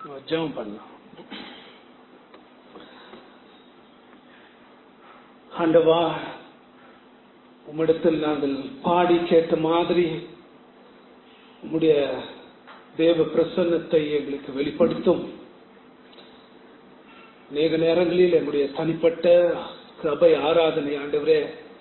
ஜெபம் பண்ணலாம் ஆண்டவா உம்மிடத்தில் நாங்கள் பாடி கேட்ட மாதிரி உம்முடைய தேவ பிரசன்னத்தை எங்களுக்கு வெளிப்படுத்தும் அநேக நேரங்களில் எங்களுடைய தனிப்பட்ட சபை ஆராதனை ஆண்டவரே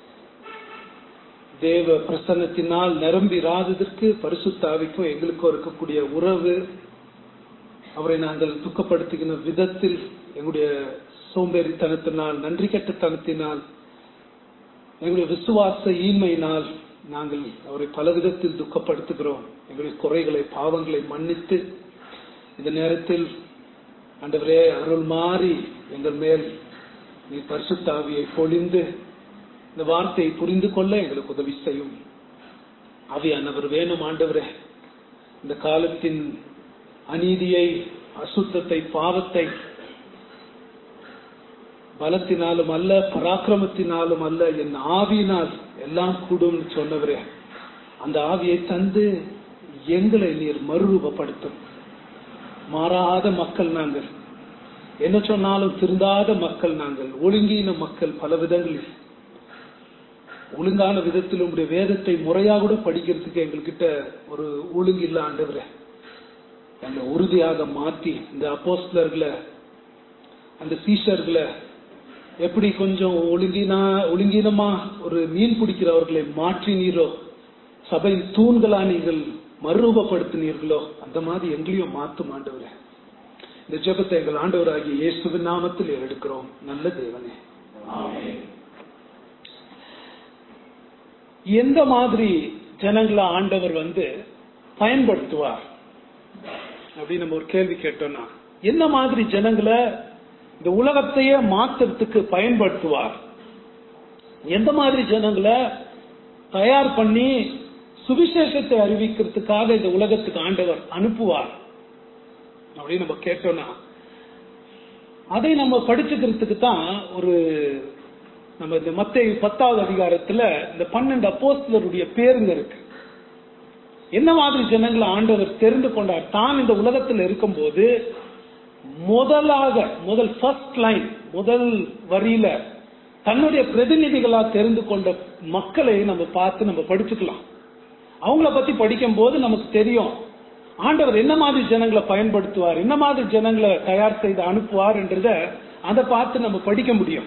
தேவ பிரசன்னத்தினால் நிரம்பி ராததற்கு பரிசுத்தாவிக்கும் எங்களுக்கும் இருக்கக்கூடிய உறவு அவரை நாங்கள் துக்கப்படுத்துகிற விதத்தில் எங்களுடைய சோம்பேறித்தனத்தினால் நன்றி கட்டத்தனத்தினால் எங்களுடைய விசுவாச ஈன்மையினால் நாங்கள் அவரை பல விதத்தில் துக்கப்படுத்துகிறோம் எங்களுடைய குறைகளை பாவங்களை மன்னித்து இந்த நேரத்தில் ஆண்டவரே அருள் மாறி எங்கள் மேல் நீ பரிசுத்தாவியை பொழிந்து இந்த வார்த்தையை புரிந்து கொள்ள எங்களுக்கு உதவி செய்யும் ஆவியானவர் வேணும் ஆண்டவரே இந்த காலத்தின் அநீதியை அசுத்தத்தை பாவத்தை பலத்தினாலும் அல்ல பராக்கிரமத்தினாலும் அல்ல என் ஆவியினால் எல்லாம் கூடும் சொன்னவரே அந்த ஆவியை தந்து எங்களை நீர் மறுரூபப்படுத்தும் மாறாத மக்கள் நாங்கள் என்ன சொன்னாலும் திருந்தாத மக்கள் நாங்கள் ஒழுங்கின மக்கள் பல விதங்களில் ஒழுங்கான விதத்தில் உங்களுடைய வேதத்தை முறையாக கூட படிக்கிறதுக்கு எங்ககிட்ட ஒரு ஒழுங்கு இல்ல ஆண்டவரே அந்த உறுதியாக மாற்றி இந்த அப்போஸ்லர்களை அந்த சீஷர்களை எப்படி கொஞ்சம் ஒழுங்கினா ஒழுங்கினமா ஒரு மீன் பிடிக்கிறவர்களை மாற்றினீரோ சபையின் தூண்களா நீங்கள் மறுரூபப்படுத்தினீர்களோ அந்த மாதிரி எங்களையும் மாற்றும் ஆண்டவரே இந்த ஜெபத்தை எங்கள் ஆண்டவராகிய இயேசுவின் நாமத்தில் எடுக்கிறோம் நல்ல தேவனே எந்த மாதிரி ஜனங்களை ஆண்டவர் வந்து பயன்படுத்துவார் அப்படின்னு நம்ம ஒரு கேள்வி கேட்டோம்னா என்ன மாதிரி ஜனங்களை இந்த உலகத்தையே மாத்துறதுக்கு பயன்படுத்துவார் எந்த மாதிரி ஜனங்களை தயார் பண்ணி சுவிசேஷத்தை அறிவிக்கிறதுக்காக இந்த உலகத்துக்கு ஆண்டவர் அனுப்புவார் அப்படின்னு நம்ம கேட்டோம்னா அதை நம்ம படிச்சுக்கிறதுக்கு தான் ஒரு நம்ம இந்த மத்திய பத்தாவது அதிகாரத்துல இந்த பன்னெண்டு அப்போஸ்தலருடைய பேருங்க இருக்கு என்ன மாதிரி ஜனங்களை ஆண்டவர் தெரிந்து கொண்டார் தான் இந்த உலகத்தில் இருக்கும்போது முதலாக முதல் ஃபர்ஸ்ட் லைன் முதல் வரியில தன்னுடைய பிரதிநிதிகளா தெரிந்து கொண்ட மக்களை நம்ம பார்த்து நம்ம படிச்சுக்கலாம் அவங்கள பத்தி படிக்கும் போது நமக்கு தெரியும் ஆண்டவர் என்ன மாதிரி ஜனங்களை பயன்படுத்துவார் என்ன மாதிரி ஜனங்களை தயார் செய்து அனுப்புவார் என்றத அதை பார்த்து நம்ம படிக்க முடியும்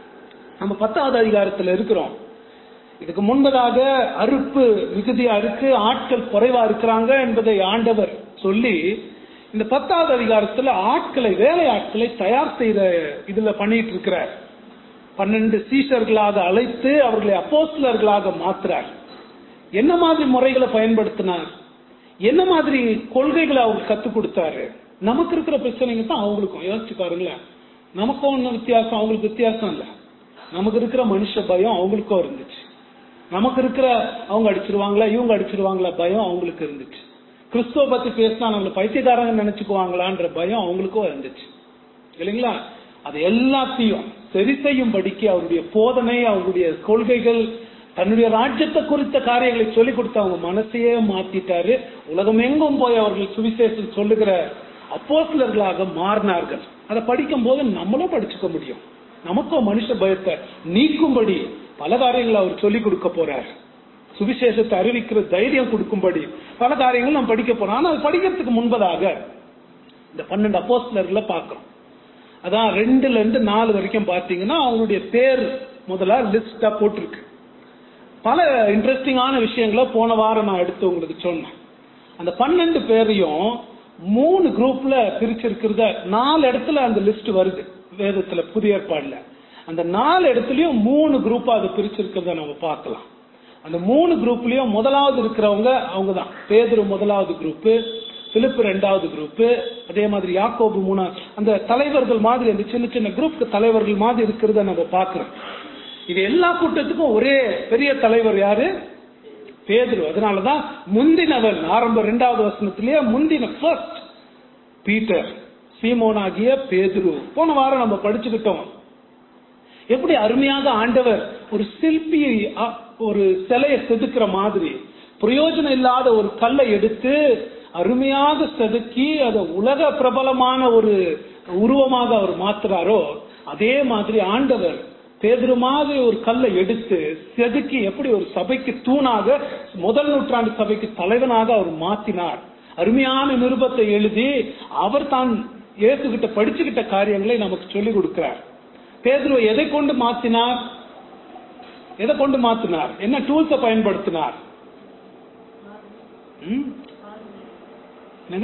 நம்ம பத்தாவது அதிகாரத்துல இருக்கிறோம் இதுக்கு முன்பதாக அறுப்பு மிகுதியா இருக்கு ஆட்கள் குறைவா இருக்கிறாங்க என்பதை ஆண்டவர் சொல்லி இந்த பத்தாவது அதிகாரத்துல ஆட்களை வேலை ஆட்களை தயார் செய்த இதுல பண்ணிட்டு இருக்கிறார் பன்னெண்டு சீஷர்களாக அழைத்து அவர்களை அப்போஸ்லர்களாக மாத்துறார் என்ன மாதிரி முறைகளை பயன்படுத்தினார் என்ன மாதிரி கொள்கைகளை அவர் கத்துக் கொடுத்தாரு நமக்கு இருக்கிற பிரச்சனைங்க தான் அவங்களுக்கும் யோசிச்சு பாருங்களேன் நமக்கும் ஒன்றும் வித்தியாசம் அவங்களுக்கு வித்தியாசம் இல்லை நமக்கு இருக்கிற மனுஷ பயம் அவங்களுக்கும் இருந்துச்சு நமக்கு இருக்கிற அவங்க அடிச்சிருவாங்களா இவங்க அடிச்சிருவாங்களா பயம் அவங்களுக்கு இருந்துச்சு கிறிஸ்துவ பத்தி பேசினா நம்மள பைத்தியக்காரங்க நினைச்சுக்குவாங்களான்ற பயம் அவங்களுக்கும் இருந்துச்சு இல்லைங்களா அது எல்லாத்தையும் சரி செய்யும்படிக்கு அவருடைய போதனை அவருடைய கொள்கைகள் தன்னுடைய ராஜ்யத்தை குறித்த காரியங்களை சொல்லிக் கொடுத்து அவங்க மனசையே மாத்திட்டாரு உலகம் எங்கும் போய் அவர்கள் சுவிசேஷம் சொல்லுகிற அப்போசிலர்களாக மாறினார்கள் அதை படிக்கும் போது நம்மளும் படிச்சுக்க முடியும் நமக்கும் மனுஷ பயத்தை நீக்கும்படி பல காரியங்களை அவர் சொல்லிக் கொடுக்க போறார் சுவிசேஷத்தை அறிவிக்கிற தைரியம் கொடுக்கும்படி பல காரியங்கள் நம்ம படிக்க போறோம் ஆனால் படிக்கிறதுக்கு முன்பதாக இந்த பன்னெண்டு அப்போஸ்லர்களை பார்க்கிறோம் அதான் ரெண்டுல இருந்து நாலு வரைக்கும் பார்த்தீங்கன்னா அவங்களுடைய பேர் முதல்ல லிஸ்டா போட்டிருக்கு பல இன்ட்ரெஸ்டிங்கான விஷயங்களை போன வாரம் நான் எடுத்து உங்களுக்கு சொன்னேன் அந்த பன்னெண்டு பேரையும் மூணு குரூப்ல பிரிச்சிருக்கிறத நாலு இடத்துல அந்த லிஸ்ட் வருது வேதத்துல புதிய ஏற்பாடுல அந்த நாலு இடத்துலயும் மூணு குரூப்பா அது பிரிச்சிருக்கிறத நம்ம பார்க்கலாம் அந்த மூணு குரூப்லயும் முதலாவது இருக்கிறவங்க அவங்க தான் பேதுரு முதலாவது குரூப் பிலிப்பு ரெண்டாவது குரூப் அதே மாதிரி யாக்கோபு மூணா அந்த தலைவர்கள் மாதிரி அந்த சின்ன சின்ன குரூப்க்கு தலைவர்கள் மாதிரி இருக்கிறத நம்ம பார்க்கிறோம் இது எல்லா கூட்டத்துக்கும் ஒரே பெரிய தலைவர் யாரு பேதுரு அதனாலதான் முந்தினவன் ஆரம்ப ரெண்டாவது வசனத்திலேயே முந்தின ஃபர்ஸ்ட் பீட்டர் சீமோனாகிய பேதுரு போன வாரம் நம்ம படிச்சுக்கிட்டோம் எப்படி அருமையாக ஆண்டவர் ஒரு சிற்பி ஒரு சிலையை செதுக்கிற மாதிரி பிரயோஜனம் இல்லாத ஒரு கல்லை எடுத்து அருமையாக செதுக்கி அதை உலக பிரபலமான ஒரு உருவமாக அவர் மாத்துறாரோ அதே மாதிரி ஆண்டவர் பேதுரு மாதிரி ஒரு கல்லை எடுத்து செதுக்கி எப்படி ஒரு சபைக்கு தூணாக முதல் நூற்றாண்டு சபைக்கு தலைவனாக அவர் மாத்தினார் அருமையான நிருபத்தை எழுதி அவர் தான் இயேசுகிட்ட படிச்சுக்கிட்ட காரியங்களை நமக்கு சொல்லிக் கொடுக்கிறார் பேதுருவை எதை கொண்டு மாத்தினார் எதை கொண்டு மாத்தினார் என்ன டூல்ஸ பயன்படுத்தினார் ம்? என்னங்க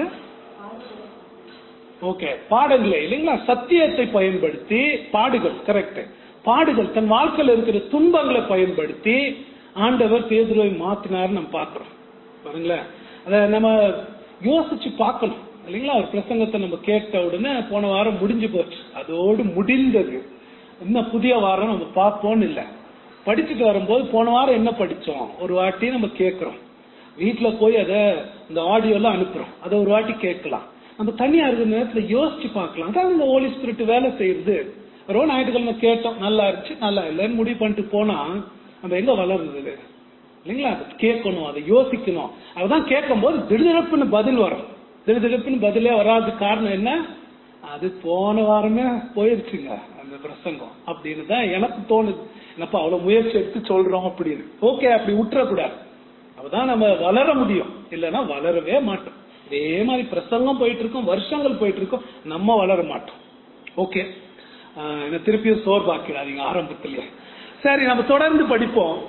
ஓகே பாடங்களே இல்லைங்களா சத்தியத்தை பயன்படுத்தி பாடுகள் கரெக்ட் பாடுகள் தன் வாழ்க்கையில் இருக்கிற துன்பங்களை பயன்படுத்தி ஆண்டவர் பேதுருவை மாத்தினார் நம்ம பார்க்கிறோம் பாருங்களேன் அத நம்ம யோசிச்சு பார்க்கணும் இல்லைங்களா ஒரு பிரசங்கத்தை நம்ம கேட்ட உடனே போன வாரம் முடிஞ்சு போச்சு அதோடு முடிந்தது இன்னும் புதிய வாரம் நம்ம பார்ப்போம்னு இல்லை படிச்சுட்டு வரும்போது போன வாரம் என்ன படிச்சோம் ஒரு வாட்டி நம்ம கேட்கிறோம் வீட்டுல போய் அதை இந்த ஆடியோ எல்லாம் அனுப்புறோம் அதை ஒரு வாட்டி கேட்கலாம் நம்ம தனியா இருக்கிற நேரத்துல யோசிச்சு பார்க்கலாம் அதான் இந்த ஹோலி ஸ்பிரிட் வேலை செய்யுது ரோ ஞாயிற்றுக்கிழமை கேட்டோம் நல்லா இருந்துச்சு நல்லா இல்லைன்னு முடிவு பண்ணிட்டு போனா நம்ம எங்க வளருது இல்லைங்களா அதை கேட்கணும் அதை யோசிக்கணும் அதான் கேட்கும் போது திடுதிடப்புன்னு பதில் வரும் திடுதிடப்புன்னு பதிலே வராது காரணம் என்ன அது போன வாரமே போயிருச்சுங்க அந்த பிரசங்கம் அப்படின்னு தான் எனக்கு தோணுது என்னப்பா அவ்வளவு முயற்சி எடுத்து சொல்றோம் அப்படின்னு ஓகே அப்படி விட்டுறக்கூடாது அப்பதான் நம்ம வளர முடியும் இல்லைன்னா வளரவே மாட்டோம் இதே மாதிரி பிரசங்கம் போயிட்டு இருக்கும் வருஷங்கள் போயிட்டு இருக்கும் நம்ம வளர மாட்டோம் ஓகே என்ன திருப்பியும் சோர்வாக்கிறாதீங்க ஆரம்பத்திலேயே சரி நம்ம தொடர்ந்து படிப்போம்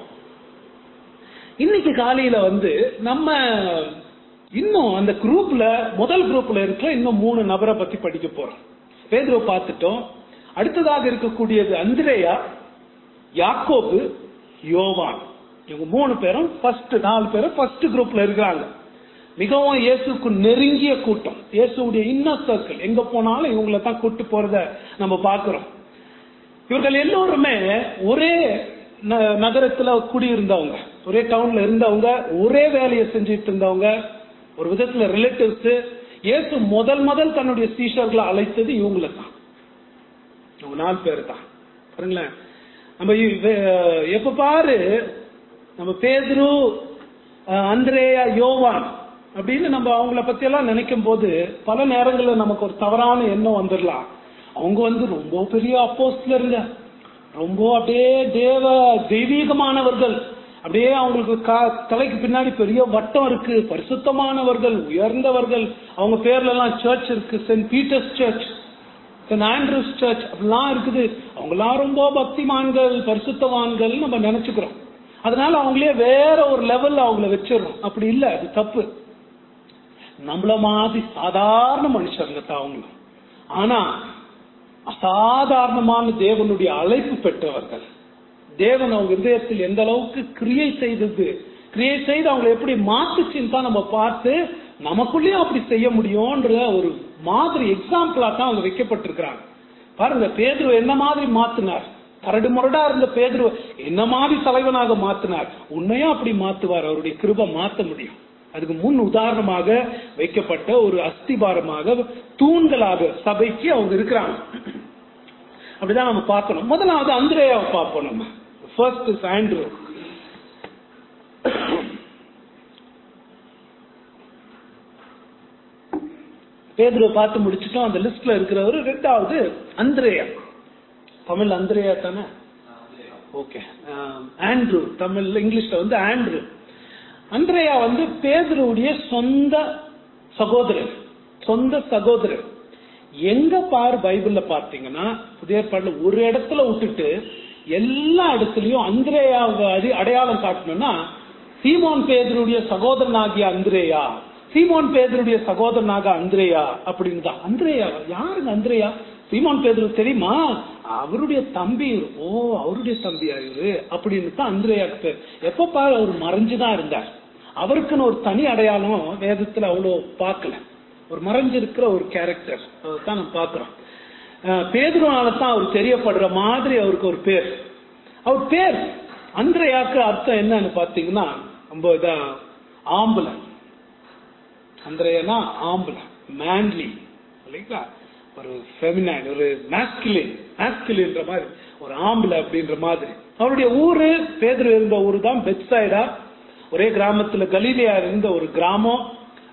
இன்னைக்கு காலையில வந்து நம்ம இன்னும் அந்த குரூப்ல முதல் குரூப்ல இருக்கிற இன்னும் மூணு நபரை பத்தி படிக்க போறோம் பேதுருவை பார்த்துட்டோம் அடுத்ததாக இருக்கக்கூடியது அந்திரேயா யாக்கோபு யோவான் இவங்க மூணு பேரும் ஃபர்ஸ்ட் நாலு பேரும் ஃபர்ஸ்ட் குரூப்ல இருக்கிறாங்க மிகவும் இயேசுக்கு நெருங்கிய கூட்டம் இயேசுடைய இன்னர் சர்க்கிள் எங்க போனாலும் இவங்கள தான் கூட்டு போறத நம்ம பார்க்கிறோம் இவர்கள் எல்லோருமே ஒரே ந- நகரத்துல குடியிருந்தவங்க ஒரே டவுன்ல இருந்தவங்க ஒரே வேலையை செஞ்சுட்டு இருந்தவங்க ஒரு விதத்துல ரிலேட்டிவ்ஸ் இயேசு முதல் முதல் தன்னுடைய சீஷர்களை அழைத்தது இவங்களை தான் இவங்க நாலு பேர் தான் பாருங்களேன் நம்ம இ- வே- எப்ப பாரு நம்ம பேதுரு அஹ், அந்திரேயா யோவான் அப்படின்னு நம்ம அவங்கள பத்தி எல்லாம் நினைக்கும் போது பல நேரங்கள்ல நமக்கு ஒரு தவறான எண்ணம் வந்துடலாம் அவங்க வந்து ரொம்ப பெரிய அப்போஸ்லருங்க ரொம்ப அப்படியே தேவ தெய்வீகமானவர்கள் அப்படியே அவங்களுக்கு கா- தலைக்கு பின்னாடி பெரிய வட்டம் இருக்கு பரிசுத்தமானவர்கள் உயர்ந்தவர்கள் அவங்க பேர்ல எல்லாம் சர்ச் இருக்கு saint Peter's church saint Andrew's church அப்படிலாம் இருக்குது அவங்களாம் ரொம்ப பக்திமான்கள் பரிசுத்தவான்கள் நம்ம நினைச்சுக்கிறோம் அதனால அவங்களே வேற ஒரு லெவல்ல அவங்கள வச்சிடறோம் அப்படி இல்ல அது தப்பு நம்மள மாதிரி சாதாரண மனுஷங்க தான் அவங்களும் ஆனா அசாதாரணமான தேவனுடைய அழைப்பு பெற்றவர்கள் தேவன் அவங்க இதயத்தில் எந்த அளவுக்கு கிரியை செய்தது கிரியை செய்து அவங்களை எப்படி மாத்துச்சுன்னு தான் நம்ம பார்த்து நமக்குள்ளேயும் அப்படி செய்ய முடியும்ன்ற ஒரு மாதிரி எக்ஸாம்பிளா தான் அவங்க வைக்கப்பட்டிருக்கிறாங்க பாருங்க பேதுரு என்ன மாதிரி மாத்தினார் கரடு முரடா இருந்த பேதுரு என்ன மாதிரி தலைவனாக மாத்தினார் உண்மையா அப்படி மாத்துவார் அவருடைய கிருபை மாத்த முடியும் அதுக்கு முன் உதாரணமாக வைக்கப்பட்ட ஒரு அஸ்திபாரமாக தூண்களாக சபைக்கு அவங்க இருக்கிறாங்க அப்படிதான் நம்ம பார்க்கணும் முதலாவது அந்திரேயாவை பார்ப்போம் நம்ம ஃபர்ஸ்ட் இஸ் ஆண்ட்ரூ பேதுருவை பார்த்து முடிச்சிட்டோம் அந்த லிஸ்ட்ல இருக்கிறவர் ரெண்டாவது அந்திரேயா தமிழ் அந்திரேயா தானே ஓகே ஆண்ட்ரூ தமிழ் இங்கிலீஷ்ல வந்து ஆண்ட்ரூ அந்திரேயா வந்து பேதுருவுடைய சொந்த சகோதரர் சொந்த சகோதரர் எங்க பாரு பைபிள்ல பார்த்தீங்கன்னா புதிய ஏற்பாடுல ஒரு இடத்துல விட்டுட்டு எல்லா இடத்துலயும் அந்திரேயாவை அடி- அடையாளம் காட்டணும்னா சீமோன் பேதருடைய சகோதரனாகிய அந்திரேயா சீமோன் பேதருடைய சகோதரனாக அந்திரேயா அப்படின்னு தான் அந்திரேயா யாருங்க அந்திரேயா சீமோன் பேதுரு தெரியுமா அவருடைய தம்பி இவரு. ஓ அவருடைய தம்பியா இவரு அப்படின்னு தான் அந்திரேயாக்கு பேர் எப்ப பாரு அவர் மறைஞ்சுதான் இருந்தார் அவருக்குன்னு ஒரு தனி அடையாளம் வேதத்துல அவ்வளோ பார்க்கல ஒரு மறைஞ்சிருக்கிற ஒரு கேரக்டர் தான் நம்ம பார்க்கிறோம் அஹ் பேதுருனால தான் அவர் தெரியப்படுற மாதிரி அவருக்கு ஒரு பேர் அவர் பேர் அந்திரையாக்கு அர்த்தம் என்னன்னு பாத்தீங்கன்னா ரொம்ப இதா ஆம்பளை அந்திரையனா ஆம்பளை மேன்லி இல்லைங்களா ஒரு ஃபெமினைன் ஒரு மேஸ்குலின் மேஸ்குலின்ற மாதிரி ஒரு ஆம்பளை அப்படின்ற மாதிரி அவருடைய ஊரு பேதுரு இருந்த ஊரு தான் பெட்சைடா ஒரே கிராமத்துல கலீலியா இருந்த ஒரு கிராமம்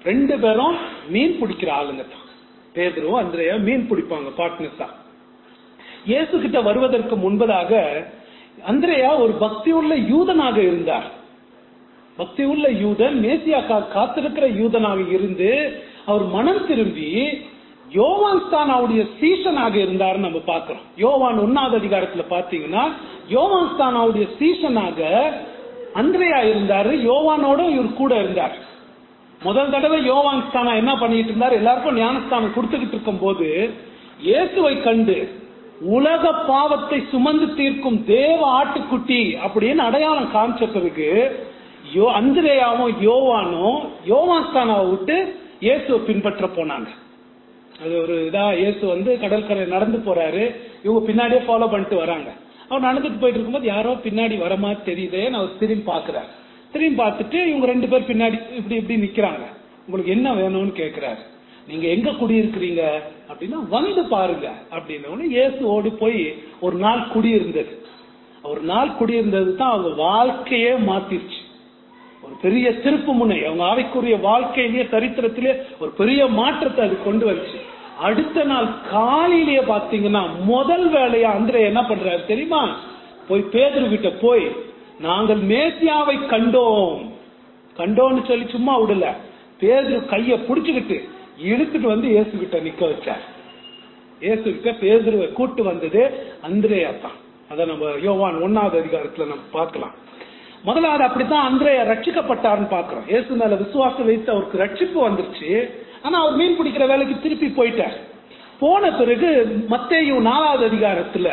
ரெண்டு பேரும் மீன் பிடிக்கிற ஆளுங்க தான் பேதரும் அந்திரையா மீன் பிடிப்பாங்க பார்ட்னர்ஸா இயேசு கிட்ட வருவதற்கு முன்பதாக அந்திரையா ஒரு பக்தியுள்ள யூதனாக இருந்தார் பக்தியுள்ள யூதன் மேசியா காத்திருக்கிற யூதனாக இருந்து அவர் மனம் திரும்பி யோவான் தான் அவருடைய சீசனாக இருந்தார் நம்ம பார்க்கிறோம் யோவான் ஒன்னாவது அதிகாரத்துல பாத்தீங்கன்னா யோவான் தான் அவருடைய சீசனாக அந்திரையா இருந்தாரு யோவானோட இவர் கூட இருந்தார் முதல் தடவை யோவான் ஸ்தானா என்ன பண்ணிட்டு இருந்தார் எல்லாருக்கும் ஞானஸ்தானம் கொடுத்துக்கிட்டு இருக்கும் போது இயேசுவை கண்டு உலக பாவத்தை சுமந்து தீர்க்கும் தேவ ஆட்டுக்குட்டி அப்படின்னு அடையாளம் காமிச்ச பிறகு யோ அந்திரேயாவும் யோவானும் யோவான் ஸ்தானாவை விட்டு இயேசுவை பின்பற்ற போனாங்க அது ஒரு இதா இயேசு வந்து கடற்கரை நடந்து போறாரு இவங்க பின்னாடியே ஃபாலோ பண்ணிட்டு வராங்க அவர் நடந்துட்டு போயிட்டு இருக்கும்போது யாரோ பின்னாடி வர மாதிரி தெரியுதேன்னு அவர் திரும்பி பாக்குறாரு திரும்பி பார்த்துட்டு இவங்க ரெண்டு பேர் பின்னாடி இப்படி இப்படி நிக்கிறாங்க உங்களுக்கு என்ன வேணும்னு கேக்குறாரு நீங்க எங்க குடியிருக்கிறீங்க அப்படின்னா வந்து பாருங்க அப்படின்னு இயேசு ஓடி போய் ஒரு நாள் குடியிருந்தது ஒரு நாள் குடியிருந்தது தான் அவங்க வாழ்க்கையே மாத்திருச்சு ஒரு பெரிய திருப்பு முனை அவங்க ஆவிக்குரிய வாழ்க்கையிலேயே சரித்திரத்திலே ஒரு பெரிய மாற்றத்தை அது கொண்டு வந்துச்சு அடுத்த நாள் காலையிலேயே பாத்தீங்கன்னா முதல் வேலையா அந்திரே என்ன பண்றாரு தெரியுமா போய் பேதரு கிட்ட போய் நாங்கள் மேசியாவை கண்டோம் கண்டோம்னு சொல்லி சும்மா விடல பேதுரு கைய புடிச்சுக்கிட்டு இழுத்துட்டு வந்து இயேசு கிட்ட நிக்க வச்சார் இயேசு கிட்ட பேதுருவை கூட்டு வந்தது அந்திரேயா தான் அதை நம்ம யோவான் ஒன்னாவது அதிகாரத்துல நம்ம பார்க்கலாம் முதலாவது அப்படித்தான் அந்திரேய ரட்சிக்கப்பட்டார்னு பாக்குறோம் இயேசு மேல விசுவாசம் வைத்து அவருக்கு ரட்சிப்பு வந்துருச்சு ஆனா அவர் மீன் பிடிக்கிற வேலைக்கு திருப்பி போயிட்டார் போன பிறகு மத்தேயும் நாலாவது அதிகாரத்துல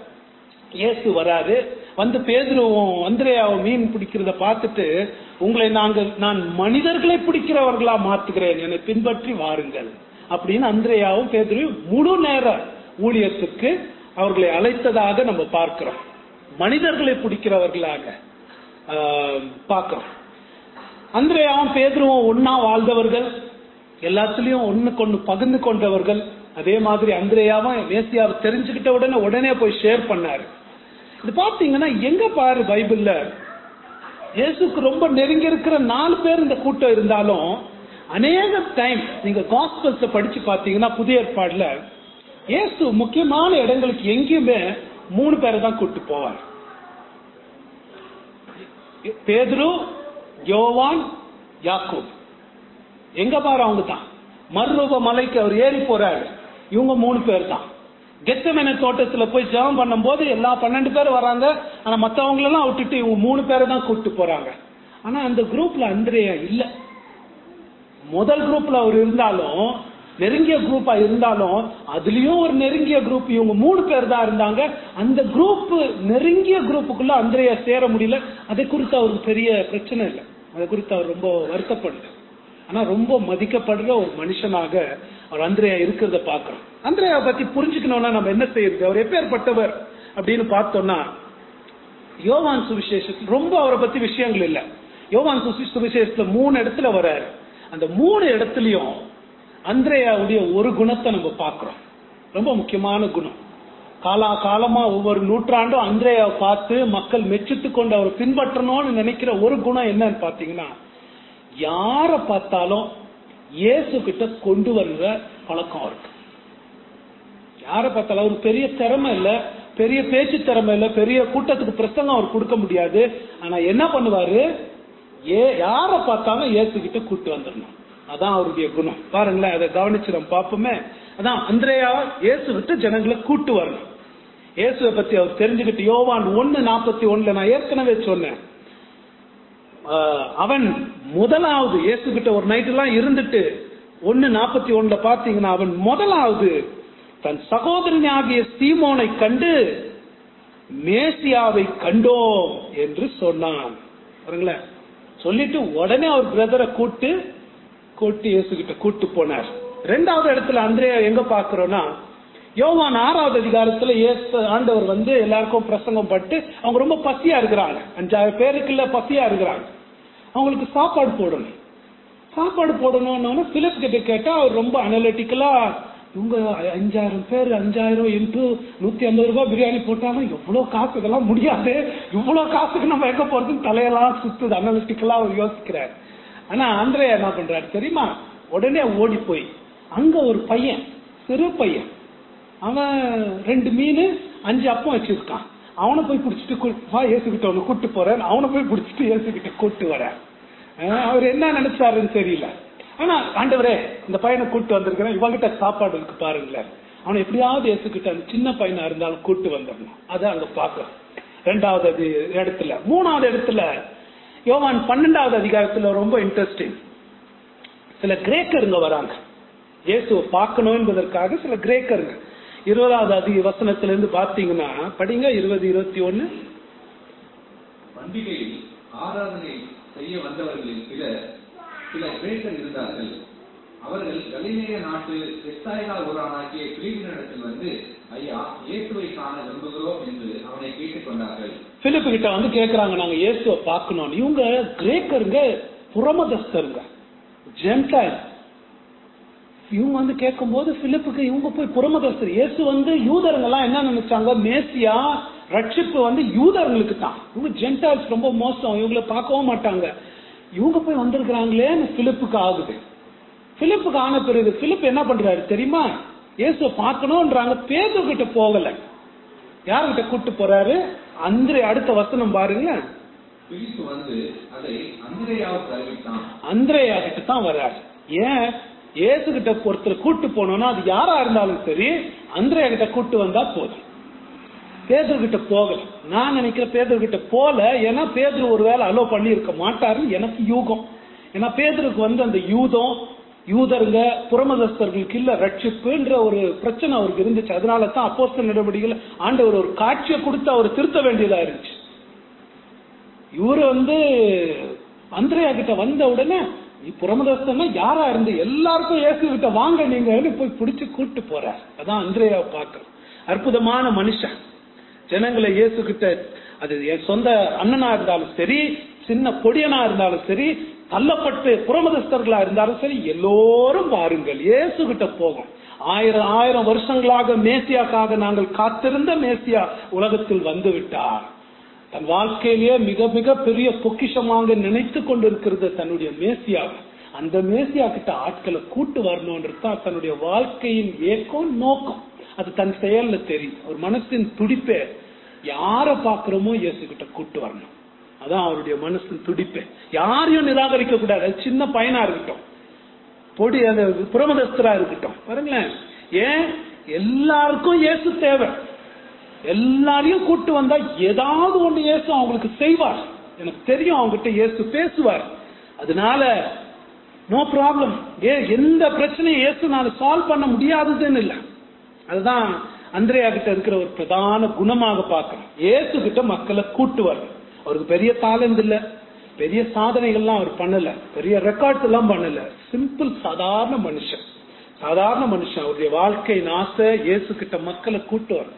இயேசு வராரு வந்து பேதுருவும் அந்திரேயாவும் மீன் பிடிக்கிறத பார்த்துட்டு உங்களை நாங்கள் நான் மனிதர்களை பிடிக்கிறவர்களா மாத்துகிறேன் என்னை பின்பற்றி வாருங்கள் அப்படின்னு அந்திரேயாவும் பேதுருவும் முழு நேர ஊழியத்துக்கு அவர்களை அழைத்ததாக நம்ம பார்க்கிறோம் மனிதர்களை பிடிக்கிறவர்களாக பார்க்கிறோம் அந்திரேயாவும் பேதுருவும் ஒன்னா வாழ்ந்தவர்கள் எல்லாத்துலயும் ஒண்ணுக்கு ஒண்ணு பகிர்ந்து கொண்டவர்கள் அதே மாதிரி அந்திரேயாவும் மேசியாவை தெரிஞ்சுக்கிட்ட உடனே உடனே போய் ஷேர் பண்ணாரு இது பாத்தீங்கன்னா எங்க பாரு பைபிள்ல இயேசுக்கு ரொம்ப நெருங்கி இருக்கிற நாலு பேர் இந்த கூட்டம் இருந்தாலும் அநேக டைம் நீங்க காஸ்பல்ஸ படிச்சு பாத்தீங்கன்னா புதிய ஏற்பாடுல இயேசு முக்கியமான இடங்களுக்கு எங்கேயுமே மூணு பேரை தான் கூட்டு போவார் பேதுரு யோவான் யாக்கூப் எங்க பாரு அவங்க தான் மறுரூப மலைக்கு அவர் ஏறி போறாரு இவங்க மூணு பேர் தான் கெத்தமென தோட்டத்துல போய் ஜெபம் பண்ணும்போது எல்லா பன்னெண்டு பேர் வராங்க ஆனா மத்தவங்களெல்லாம் விட்டுட்டு இவங்க மூணு பேரை தான் கூப்பிட்டு போறாங்க ஆனா அந்த குரூப்ல அந்திரேயா இல்ல முதல் குரூப்ல அவர் இருந்தாலும் நெருங்கிய குரூப்பா இருந்தாலும் அதுலயும் ஒரு நெருங்கிய குரூப் இவங்க மூணு பேர் தான் இருந்தாங்க அந்த குரூப் நெருங்கிய குரூப்புக்குள்ள அந்திரையா சேர முடியல அதை குறித்து அவருக்கு பெரிய பிரச்சனை இல்லை அதை குறித்து அவர் ரொம்ப வருத்தப்படல ஆனா ரொம்ப மதிக்கப்படுற ஒரு மனுஷனாக அவர் அந்திரையா இருக்கிறத பாக்குறோம் அந்திரையா பத்தி புரிஞ்சுக்கணும்னா நம்ம என்ன செய்யறது அவர் எப்பேற்பட்டவர் அப்படின்னு பார்த்தோம்னா யோவான் சுவிசேஷத்தில் ரொம்ப அவரை பத்தி விஷயங்கள் இல்ல யோவான் சுவி- சுவிசேஷத்துல மூணு இடத்துல வர்றாரு அந்த மூணு இடத்துலயும் அந்திரையாவுடைய ஒரு குணத்தை நம்ம பார்க்கிறோம் ரொம்ப முக்கியமான குணம் காலா காலமா ஒவ்வொரு நூற்றாண்டும் அந்திரையாவை பார்த்து மக்கள் மெச்சித்து கொண்டு அவர் பின்பற்றணும்னு நினைக்கிற ஒரு குணம் என்னன்னு பாத்தீங்கன்னா யார பார்த்தாலும் இயேசு கிட்ட கொண்டு வர்ற பழக்கம் இருக்கு யார பார்த்தாலும் அவர் பெரிய திறமை இல்ல பெரிய பேச்சு திறமை இல்ல பெரிய கூட்டத்துக்கு பிரசங்கம் அவர் கொடுக்க முடியாது ஆனா என்ன பண்ணுவாரு ஏ யார பார்த்தாலும் இயேசு கிட்ட கூட்டு வந்துடணும் அதான் அவருடைய குணம் பாருங்களேன் அதை கவனிச்சு நம்ம பார்ப்போமே அதான் அந்திரையா இயேசு கிட்ட ஜனங்களை கூட்டு வரணும் இயேசுவை பத்தி அவர் தெரிஞ்சுக்கிட்டு யோவான் ஒன்னு நாற்பத்தி ஒண்ணுல நான் ஏற்கனவே சொன்னேன் ஆஹ் அவன் முதலாவது இயேசு கிட்ட ஒரு நைட் எல்லாம் இருந்துட்டு ஒன்னு நாற்பத்தி ஒண்ணுல பாத்தீங்கன்னா அவன் முதலாவது தன் சகோதரனாகிய சீமோனை கண்டு மேசியாவை கண்டோம் என்று சொன்னான் பாருங்களேன் சொல்லிட்டு உடனே அவர் பிரதரை கூட்டு கூட்டி இயேசு கிட்ட கூட்டு போனார் ரெண்டாவது இடத்துல அந்திரேயா எங்க பாக்குறோம்னா யோவான் ஆறாவது அதிகாரத்துல இயேசு ஆண்டவர் வந்து எல்லாருக்கும் பிரசங்கம் பட்டு அவங்க ரொம்ப பசியா இருக்கிறாங்க அஞ்சாயிரம் பேருக்குள்ள பசியா இருக்கிறாங்க அவங்களுக்கு சாப்பாடு போடணும் சாப்பாடு போடணும்னு பிலிப் கிட்ட கேட்டா அவர் ரொம்ப அனலிட்டிக்கலா இவங்க அஞ்சாயிரம் பேர் அஞ்சாயிரம் இன்ட்டு நூத்தி ஐம்பது ரூபாய் பிரியாணி போட்டாலும் எவ்வளவு காசு இதெல்லாம் முடியாது இவ்வளவு காசுக்கு நம்ம எங்க போறதுன்னு தலையெல்லாம் சுத்துது அனலிட்டிக்கலா அவர் யோசிக்கிறார் ஆனா அந்திரையா என்ன பண்றாரு தெரியுமா உடனே ஓடி போய் அங்க ஒரு பையன் சிறு பையன் அவன் ரெண்டு மீன் அஞ்சு அப்பம் வச்சிருக்கான் அவனை போய் பிடிச்சிட்டு கூ- வா ஏசுகிட்ட அவனை கூட்டு போறேன் அவனை போய் பிடிச்சிட்டு ஏசுகிட்ட கூட்டு வரேன் அஹ் அவர் என்ன நினைச்சாருன்னு தெரியல ஆனா ஆண்டவரே இந்த பையனை கூட்டு வந்திருக்கிறேன் இவங்கிட்ட சாப்பாடு இருக்கு பாருங்களேன் அவனை எப்படியாவது ஏசுகிட்ட அந்த சின்ன பையனா இருந்தாலும் கூட்டு வந்துடணும் அதை அங்க பாக்குறோம் ரெண்டாவது அது இடத்துல மூணாவது இடத்துல யோவான் பன்னெண்டாவது அதிகாரத்துல ரொம்ப இன்ட்ரெஸ்டிங் சில கிரேக்கருங்க வராங்க இயேசுவை பார்க்கணும் என்பதற்காக சில கிரேக்கருங்க இருபதாவது அதிக வசனத்துல இருந்து பாத்தீங்கன்னா படிங்க இருபது இருபத்தி ஒண்ணு பண்டிகையில் ஆராதனை செய்ய வந்தவர்களில் சிலர் சில கிரேக்கர் இருந்தார்கள் அவர்கள் கலிலேய நாட்டு பெத்தாய்கா ஊரானாகிய பிலிப்பினிடத்தில் வந்து ஐயா இயேசுவை காண விரும்புகிறோம் என்று அவனை கேட்டுக்கொண்டார்கள் பிலிப்பு கிட்ட வந்து கேக்குறாங்க நாங்க இயேசுவை பார்க்கணும் இவங்க கிரேக்கருங்க புறமதஸ்தருங்க ஜென்டைல் இவங்க வந்து கேட்கும்போது பிலிப்புக்கு இவங்க போய் புறமதஸ்தர் இயேசு வந்து யூதருங்க எல்லாம் என்ன நினைச்சாங்க மேசியா ரட்சிப்பு வந்து யூதர்களுக்கு தான் இவங்க ஜென்டைல்ஸ் ரொம்ப மோசம் இவங்களை பார்க்கவும் மாட்டாங்க இவங்க போய் வந்திருக்கிறாங்களேன்னு பிலிப்புக்கு ஆகுது பிலிப்புக்கு ஆன பிறகு பிலிப் என்ன பண்றாரு தெரியுமா இயேசுவை பார்க்கணும்ன்றாங்க பேது கிட்ட போகல யார்கிட்ட கூட்டு போறாரு அந்திரே அடுத்த வசனம் பாருங்க பிலிப்பு வந்து அதை அந்திரேயாவுக்கு அறிவித்தான் அந்திரேயா கிட்ட தான் வர்றாரு ஏன் இயேசு கிட்ட ஒருத்தர் கூட்டு போனோம்னா அது யாரா இருந்தாலும் சரி அந்திரேயா கிட்ட கூட்டு வந்தா போதும் பேதர் கிட்ட போகல நான் நினைக்கிற பேதர் கிட்ட போல ஏன்னா பேதர் ஒருவேளை அலோ பண்ணி இருக்க மாட்டாருன்னு எனக்கு யூகம் ஏன்னா பேதருக்கு வந்து அந்த யூதம் யூதருங்க புறமதஸ்தர்களுக்கு இல்ல ரட்சிப்புன்ற ஒரு பிரச்சனை அவருக்கு இருந்துச்சு அதனால தான் அப்போஸ்தல நடவடிக்கைகள் ஆண்டவர் ஒரு காட்சியை கொடுத்து அவர் திருத்த வேண்டியதா இருந்துச்சு இவரு வந்து அந்திரையா கிட்ட வந்த உடனே நீ புறமதஸ்தன்னா யாரா இருந்து எல்லாருக்கும் இயேசு கிட்ட வாங்க நீங்க போய் பிடிச்சு கூட்டு போற அதான் அந்திரையா பார்க்கணும் அற்புதமான மனுஷன் ஜனங்களை இயேசு கிட்ட அது என் சொந்த அண்ணனா இருந்தாலும் சரி சின்ன பொடியனா இருந்தாலும் சரி தள்ளப்பட்டு புறமதஸ்தர்களா இருந்தாலும் சரி எல்லோரும் பாருங்கள் இயேசு கிட்ட போகும் ஆயிரம் ஆயிரம் வருஷங்களாக மேசியாக்காக நாங்கள் காத்திருந்த மேசியா உலகத்தில் வந்து விட்டார் தன் வாழ்க்கையிலேயே மிக மிக பெரிய பொக்கிஷமாக நினைத்து கொண்டிருக்கிறது தன்னுடைய மேசியா அந்த மேசியா கிட்ட ஆட்களை கூட்டு வரணும்ன்றது தான் தன்னுடைய வாழ்க்கையின் ஏக்கம் நோக்கம் அது தன் செயல்ல தெரியும் ஒரு மனசின் துடிப்பே யார பாக்குறோமோ இயேசு கிட்ட கூட்டு வரணும் அதான் அவருடைய மனசின் துடிப்பே யாரையும் நிராகரிக்க கூடாது அது சின்ன பையனா இருக்கட்டும் பொடி அந்த புறமதஸ்தரா இருக்கட்டும் பாருங்களேன் ஏன் எல்லாருக்கும் இயேசு தேவை எல்லாரையும் கூட்டு வந்தா ஏதாவது ஒண்ணு இயேசு அவங்களுக்கு செய்வார் எனக்கு தெரியும் அவங்ககிட்ட இயேசு பேசுவார் அதனால நோ ப்ராப்ளம் ஏ எந்த பிரச்சனையும் இயேசு நான் சால்வ் பண்ண முடியாததுன்னு இல்லை அதுதான் அந்திரையா கிட்ட இருக்கிற ஒரு பிரதான குணமாக பார்க்கிறோம் இயேசு கிட்ட மக்களை கூட்டு வரணும் அவருக்கு பெரிய தாளந்து இல்ல பெரிய சாதனைகள்லாம் அவர் பண்ணல பெரிய ரெக்கார்ட்ஸ் எல்லாம் பண்ணல சிம்பிள் சாதாரண மனுஷன் சாதாரண மனுஷன் அவருடைய வாழ்க்கை ஆசை இயேசு கிட்ட மக்களை கூட்டு வரணும்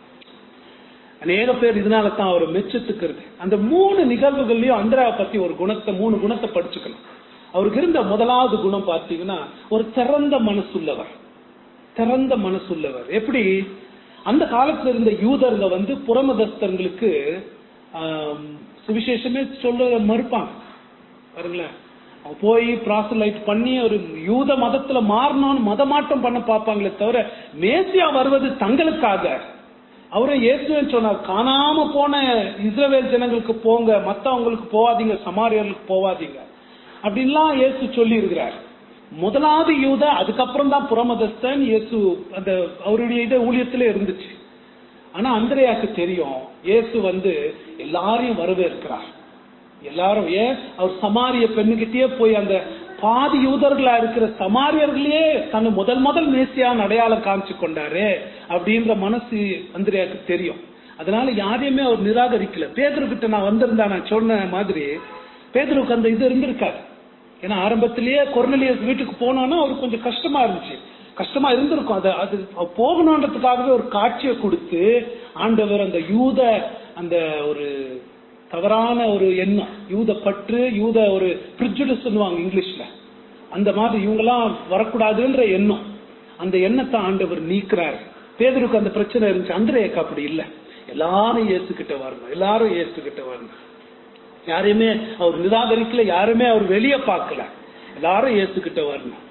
அநேக பேர் இதனால தான் அவர் மெச்சத்துக்கிறது அந்த மூணு நிகழ்வுகள்லயும் அந்திராவை பத்தி ஒரு குணத்தை மூணு குணத்தை படிச்சுக்கணும் அவருக்கு இருந்த முதலாவது குணம் பார்த்தீங்கன்னா ஒரு திறந்த மனசுள்ளவர் திறந்த மனசுள்ளவர் எப்படி அந்த காலத்துல இருந்த யூதர்ங்க வந்து புறமதஸ்தர்களுக்கு ஆம், சுவிசேஷமே சொல்ல மறுப்பாங்க பாருங்களேன் அவங்க போய் ப்ராசலைட் பண்ணி ஒரு யூத மதத்துல மாறணும்னு மதமாற்றம் பண்ண பார்ப்பாங்களே தவிர மேசியா வருவது தங்களுக்காக அவரை இயேசுன்னு சொன்னார் காணாம போன இஸ்ரவேல் ஜனங்களுக்கு போங்க மத்தவங்களுக்கு போவாதீங்க சமாரியர்களுக்கு போவாதீங்க அப்படின்லாம் இயேசு சொல்லி இருக்கிறார் முதலாவது யூத அதுக்கப்புறம் தான் புறமதஸ்தன் இயேசு அந்த அவருடைய இது ஊழியத்துல இருந்துச்சு ஆனா அந்திரையாக்கு தெரியும் இயேசு வந்து எல்லாரையும் வரவேற்கிறார் எல்லாரும் ஏன் அவர் சமாரிய பெண்ணுகிட்டயே போய் அந்த பாதி யூதர்களா இருக்கிற சமாரியர்களே தன்னை முதல் முதல் மேசியான் அடையாளம் காமிச்சு கொண்டாரு அப்படின்ற மனசு அந்திரியாக்கு தெரியும் அதனால யாரையுமே அவர் நிராகரிக்கல பேதர்கிட்ட நான் வந்திருந்தா நான் சொன்ன மாதிரி பேதருக்கு அந்த இது இருந்திருக்காரு ஏன்னா ஆரம்பத்திலேயே கொர்னலியஸ் வீட்டுக்கு போனோன்னா அவருக்கு கொஞ்சம் கஷ்டமா இருந்துச்சு கஷ்டமா இருந்திருக்கும் அது அது போகணுன்றதுக்காகவே ஒரு காட்சியை கொடுத்து ஆண்டவர் அந்த யூத அந்த ஒரு தவறான ஒரு எண்ணம் யூத பற்று யூத ஒரு ப்ரிஜுடிஸ் சொல்லுவாங்க இங்கிலீஷ்ல அந்த மாதிரி இவங்கெல்லாம் வரக்கூடாதுன்ற எண்ணம் அந்த எண்ணத்தை ஆண்டவர் நீக்கிறார் பேதருக்கு அந்த பிரச்சனை இருந்துச்சு அந்திரேக்கு அப்படி இல்லை எல்லாரும் இயேசுகிட்ட வரணும் எல்லாரும் இயேசுகிட்ட வரணும் யாரையுமே அவர் நிராகரிக்கல யாருமே அவர் வெளியே பார்க்கல எல்லாரும் இயேசுகிட்ட வரணும்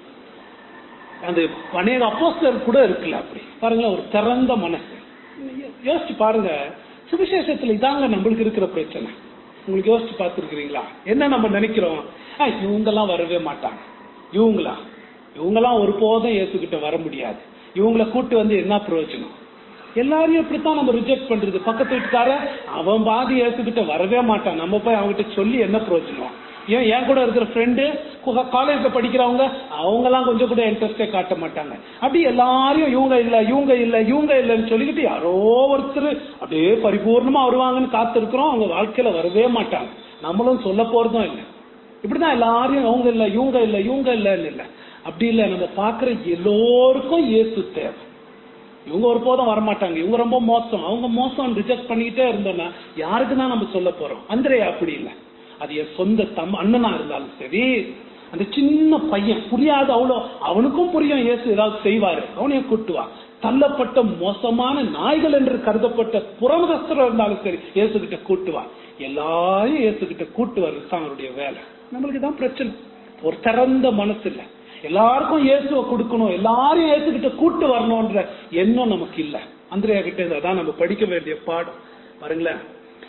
அந்த அநேக அப்போஸ்தலர் கூட இருக்குல்ல அப்படி பாருங்களேன் ஒரு திறந்த மனசு யோசிச்சு பாருங்க சுவிசேஷத்துல இதாங்க நம்மளுக்கு இருக்கிற பிரச்சனை உங்களுக்கு யோசிச்சு பார்த்துருக்கிறீங்களா என்ன நம்ம நினைக்கிறோம் "ஆ, இவங்கெல்லாம் வரவே மாட்டாங்க இவங்களா இவங்கெல்லாம் ஒருபோதும் இயேசுகிட்ட வர முடியாது இவங்கள கூட்டு வந்து என்ன பிரயோஜனம் எல்லாரையும் இப்படித்தான் நம்ம ரிஜெக்ட் பண்றது பக்கத்து வீட்டுக்கார அவன் பாதி இயேசுகிட்ட வரவே மாட்டான் நம்ம போய் அவங்ககிட்ட சொல்லி என்ன பிரயோஜனம் ஏன் என் கூட இருக்கிற ஃப்ரெண்டு காலேஜ்ல படிக்கிறவங்க அவங்க எல்லாம் கொஞ்சம் கூட இன்ட்ரெஸ்டே காட்ட மாட்டாங்க அப்படி எல்லாரையும் இவங்க இல்ல இவங்க இல்ல இவங்க இல்லைன்னு சொல்லிக்கிட்டு யாரோ ஒருத்தர் அப்படியே பரிபூர்ணமா வருவாங்கன்னு காத்திருக்கிறோம் அவங்க வாழ்க்கையில வரவே மாட்டாங்க நம்மளும் சொல்ல போறதும் இல்லை இப்படிதான் எல்லாரையும் அவங்க இல்ல இவங்க இல்ல இவங்க இல்லன்னு இல்ல அப்படி இல்ல நம்ம பாக்குற எல்லோருக்கும் இயேசு தேவை இவங்க ஒரு போதும் வரமாட்டாங்க இவங்க ரொம்ப மோசம் அவங்க மோசம் ரிஜெக்ட் பண்ணிக்கிட்டே இருந்தோம்னா யாருக்கு தான் நம்ம சொல்ல போறோம் அந்திரே அப்படி இல்லை அது என் சொந்த தம் அண்ணனா இருந்தாலும் சரி அந்த சின்ன பையன் புரியாது அவ்வளோ அவனுக்கும் புரியும் இயேசு ஏதாவது செய்வாரு அவனையும் கூட்டுவான் தள்ளப்பட்ட மோசமான நாய்கள் என்று கருதப்பட்ட புறமுகஸ்தர் இருந்தாலும் சரி இயேசு கிட்ட கூட்டுவான் எல்லாரையும் இயேசு கிட்ட கூட்டு வர்றது தான் அவருடைய வேலை நம்மளுக்கு தான் பிரச்சனை ஒரு திறந்த மனசு இல்லை எல்லாருக்கும் இயேசுவை கொடுக்கணும் எல்லாரையும் இயேசுகிட்ட கூட்டு வரணும்ன்ற எண்ணம் நமக்கு இல்ல அந்திரையா கிட்ட இருந்து அதான் நம்ம படிக்க வேண்டிய பாடம் பாருங்களேன்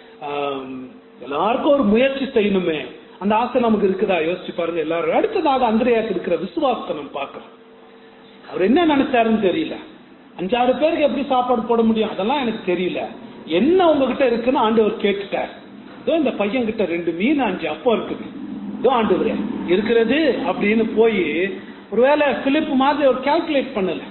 ஆம், எல்லாருக்கும் ஒரு முயற்சி செய்யணுமே அந்த ஆசை நமக்கு இருக்குதா யோசிச்சு பாருங்க எல்லாரும் அடுத்ததாக அந்திரையாக்கு இருக்கிற விசுவாசத்தை நம்ம பார்க்கிறோம் அவர் என்ன நினைச்சாருன்னு தெரியல அஞ்சாறு பேருக்கு எப்படி சாப்பாடு போட முடியும் அதெல்லாம் எனக்கு தெரியல என்ன உங்ககிட்ட இருக்குன்னு ஆண்டவர் கேட்டுட்டார் இதோ இந்த பையன் கிட்ட ரெண்டு மீன் அஞ்சு அப்பம் இருக்குது இதோ ஆண்டவரே இருக்கிறது அப்படின்னு போய் ஒருவேளை பிலிப் மாதிரி ஒரு கால்குலேட் பண்ணல